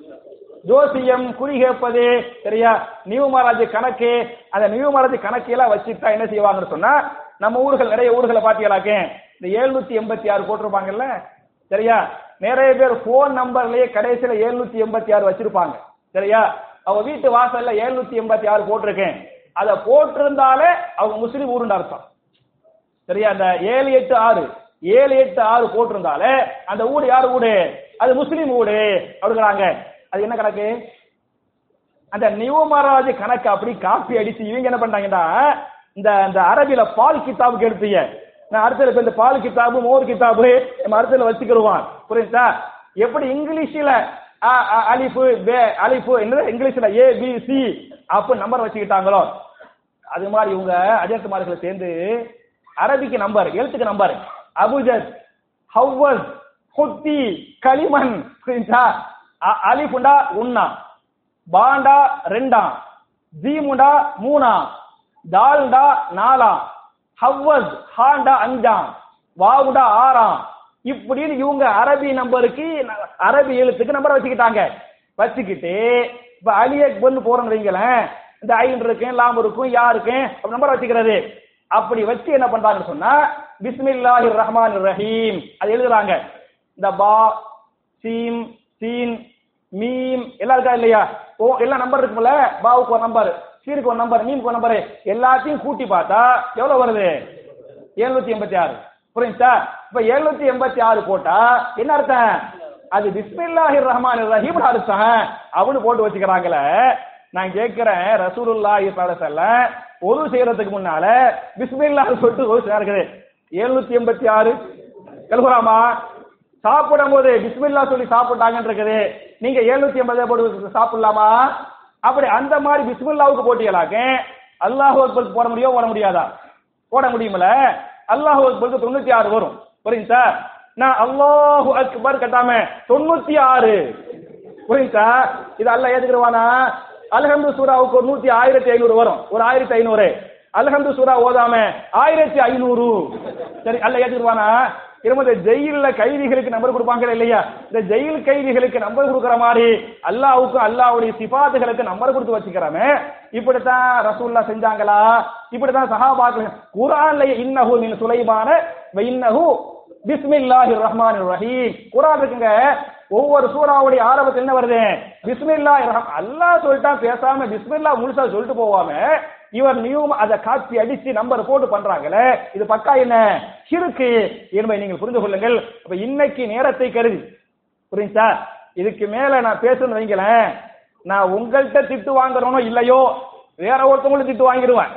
ஜோசியம் குறி கேட்பது சரியா நியூமராஜ் கணக்கு அந்த நியூமராஜ் கணக்கு எல்லாம் வச்சுட்டா என்ன செய்வாங்கன்னு சொன்னா நம்ம ஊர்கள் நிறைய ஊர்களை பாத்தீங்களாக்க இந்த எழுநூத்தி எண்பத்தி ஆறு போட்டிருப்பாங்கல்ல சரியா நிறைய பேர் போன் நம்பர்லயே கடைசியில எழுநூத்தி எண்பத்தி ஆறு வச்சிருப்பாங்க சரியா அவங்க வீட்டு வாசல்ல எழுநூத்தி எண்பத்தி ஆறு போட்டிருக்கேன் அதை போட்டிருந்தாலே அவங்க முஸ்லீம் ஊருன்னு அர்த்தம் சரியா அந்த ஏழு எட்டு ஆறு ஏழு எட்டு ஆறு போட்டிருந்தாலே அந்த ஊடு யார் ஊடு அது முஸ்லீம் ஊடு அப்படிங்கிறாங்க அது என்ன கணக்கு அந்த நியூமராஜ் கணக்கு அப்படி காப்பி அடிச்சு இவங்க என்ன பண்றாங்கன்னா இந்த இந்த அரபில பால் கிதாபுக்கு எடுத்தீங்க நான் அடுத்தது இப்ப இந்த பால் கிதாபு மோர் கிதாபு நம்ம அடுத்ததுல வச்சுக்கிடுவான் புரியுதா எப்படி இங்கிலீஷ்ல அ, அ, அலிஃபு பே அலிஃபு என்னது இங்கிலீஷ்ல ஏ பி சி அப்ப நம்பர் வச்சுக்கிட்டாங்களோ அது மாதிரி இவங்க அஜயத்துமார்களை சேர்ந்து அரபிக்கு நம்பர் எழுத்துக்கு நம்பர் அபுஜத் ஹவ்வஸ் ஹுத்தி களிமன் புரியுதா அ- அலிஃபுண்டா உன்னா பாண்டா ரெண்டா ஜீமுண்டா மூணா தால்டா நாலா ஹவ்வஸ் ஹாண்டா அஞ்சாம் வாவுடா ஆறாம் இப்படின்னு இவங்க அரபி நம்பருக்கு ந- அரபி எழுத்துக்கு நம்பர் வச்சுக்கிட்டாங்க வச்சுக்கிட்டு இப்ப அலி அக்பர்னு போறோம்னு வைங்களேன் இந்த ஐன் இருக்கும் லாம் இருக்கும் யா இருக்கும் அப்படி நம்பர் வச்சுக்கிறது அப்படி வச்சு என்ன பண்றாங்கன்னு சொன்னா பிஸ்மில்லாஹிர் ரஹ்மானிர் ரஹீம் அது எழுதுறாங்க இந்த பா சீம் சீன் மீம் எல்லாம் இருக்கா இல்லையா ஓ எல்லா நம்பர் இருக்கும்ல பாவுக்கு ஒரு நம்பர் சீருக்கு ஒரு நம்பர் மீமுக்கு ஒரு நம்பர் எல்லாத்தையும் கூட்டி பார்த்தா எவ்வளவு வருது எழுநூத்தி எண்பத்தி ஆறு புரியுதா இப்ப எழுநூத்தி எண்பத்தி ஆறு போட்டா என்ன அர்த்தம் அது பிஸ்மில்லாஹிர் ரஹ்மான் ரஹீம் அர்த்தம் அவனு போட்டு வச்சுக்கிறாங்களே நான் கேட்கிறேன் ரசூலுல்லாஹி ஸல்லல்லாஹு அலைஹி வஸல்லம் ஒரு செய்யறதுக்கு முன்னால பிஸ்மில்லாஹ் சொல்லிட்டு ஒரு செய்யா இருக்குது எழுநூத்தி எண்பத்தி ஆறு கல்குராமா சாப்பிடும் போது பிஸ்மில்லா சொல்லி சாப்பிட்டாங்கன்னு இருக்குது நீங்க எழுநூத்தி எண்பது போட்டு சாப்பிடலாமா அப்படி அந்த மாதிரி பிஸ்மில்லாவுக்கு போட்டியலாக்க அல்லாஹ் அக்பருக்கு போட முடியும் போட முடியாதா போட முடியுமில்ல அல்லாஹ் அக்பருக்கு தொண்ணூத்தி ஆறு வரும் புரியுதா நான் அல்லாஹு அக்பர் கட்டாம தொண்ணூத்தி ஆறு புரியுதா இது அல்லாஹ் ஏத்துக்கிறவானா அல்ஹம்து சூராவுக்கு ஒரு நூத்தி ஆயிரத்தி ஐநூறு வரும் ஒரு ஆயிரத்தி ஐநூறு அல்ஹம்து சூரா ஓதாம ஆயிரத்தி ஐநூறு சரி அல்ல ஏத்துக்குவானா திரும்ப இந்த ஜெயில்ல கைதிகளுக்கு நம்பர் கொடுப்பாங்க இல்லையா இந்த ஜெயில் கைதிகளுக்கு நம்பர் கொடுக்கிற மாதிரி அல்லாஹ்வுக்கு அல்லாஹ்வுடைய சிபாத்துகளுக்கு நம்பர் கொடுத்து வச்சுக்கிறோமே இப்படித்தான் ரசூல்லா செஞ்சாங்களா இப்படித்தான் சஹாபாக்கள் குர்ஆன்ல இன்னஹு மின் சுலைமான வ இன்னஹு பிஸ்மில்லாஹிர் ரஹ்மானிர் ரஹீம் குர்ஆன் இருக்குங்க ஒவ்வொரு சூறாவுடைய ஆரம்பத்தில் என்ன வருது பிஸ்மில்லாஹிர் ரஹ்மான் அல்லாஹ் சொல்லிட்டான் பேசாம பிஸ்மில்லா முழுசா சொல்லிட்டு போவாம இவர் நியூ அதை காப்பி அடிச்சு நம்பர் போட்டு பண்றாங்களே இது பக்கா என்ன சிறுக்கு என்பதை நீங்கள் புரிந்து கொள்ளுங்கள் அப்ப இன்னைக்கு நேரத்தை கருதி புரியுதா இதுக்கு மேல நான் பேசணும்னு வைங்களேன் நான் உங்கள்கிட்ட திட்டு வாங்குறவனோ இல்லையோ வேற ஒருத்தவங்களும் திட்டு வாங்கிடுவேன்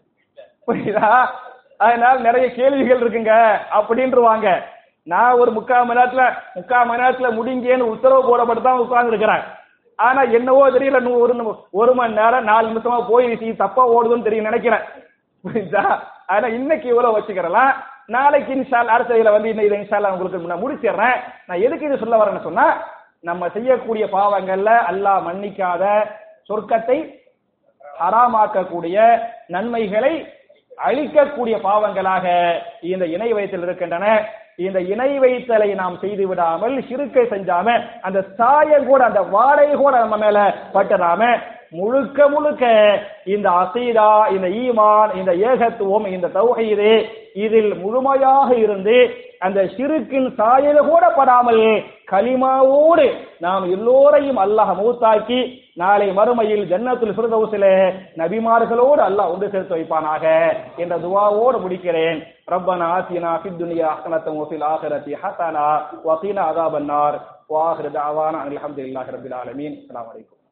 புரியுதா அதனால நிறைய கேள்விகள் இருக்குங்க அப்படின்றவாங்க நான் ஒரு முக்கால் மணி நேரத்துல முக்கால் மணி நேரத்துல முடிங்கேன்னு உத்தரவு போடப்பட்டு தான் உட்கார்ந்து இருக்கிறேன் ஆனா என்னவோ தெரியல நூ- ஒரு நிமி- ஒரு மணி நேரம் நாலு நிமிஷமா போய் இது தப்பா ஓடுதுன்னு தெரியும் நினைக்கிறேன் புரியுதா ஆனா இன்னைக்கு இவ்வளவு வச்சுக்கிறலாம் நாளைக்கு இன்ஷால் அடுத்த இதுல வந்து இன்னும் இதை இன்ஷால்லா உங்களுக்கு நான் முடிச்சிடுறேன் நான் எதுக்கு இது சொல்ல வரேன்னு சொன்னா நம்ம செய்யக்கூடிய பாவங்கள்ல அல்லாஹ் மன்னிக்காத சொர்க்கத்தை ஹராமாக்கக்கூடிய நன்மைகளை அழிக்கக்கூடிய பாவங்களாக இந்த இணை வைத்தல் இருக்கின்றன இந்த இணை வைத்தலை நாம் செய்து விடாமல் சிறுக்கை செஞ்சாம அந்த சாயம் கூட அந்த வாடை கூட நம்ம மேல பட்டுறாம முழுக்க முழுக்க இந்த அசீதா இந்த ஈமான் இந்த ஏகத்துவம் இந்த தௌஹீது இதில் முழுமையாக இருந்து அந்த சிறுக்கின் சாயல் கூட படாமல் கலிமாவோடு நாம் எல்லோரையும் அல்லாஹ் மூத்தாக்கி நாளை மறுமையில் ஜன்னத்துல் ஃபிர்தௌஸிலே நபிமார்களோடு அல்லாஹ் ஒன்று சேர்த்து வைப்பானாக என்ற துவாவோடு முடிக்கிறேன் ரப்பனா ஆத்தினா ஃபித் துன்யா ஹஸனத்தன் வஃபில் ஆখিরাতি ஹஸனா வகீனா அஸாபன் நார் வாஹிரு தஅவானா அல்ஹம்துலில்லாஹி ரப்பில் ஆலமீன் அஸ்ஸலாமு அலைக்கும்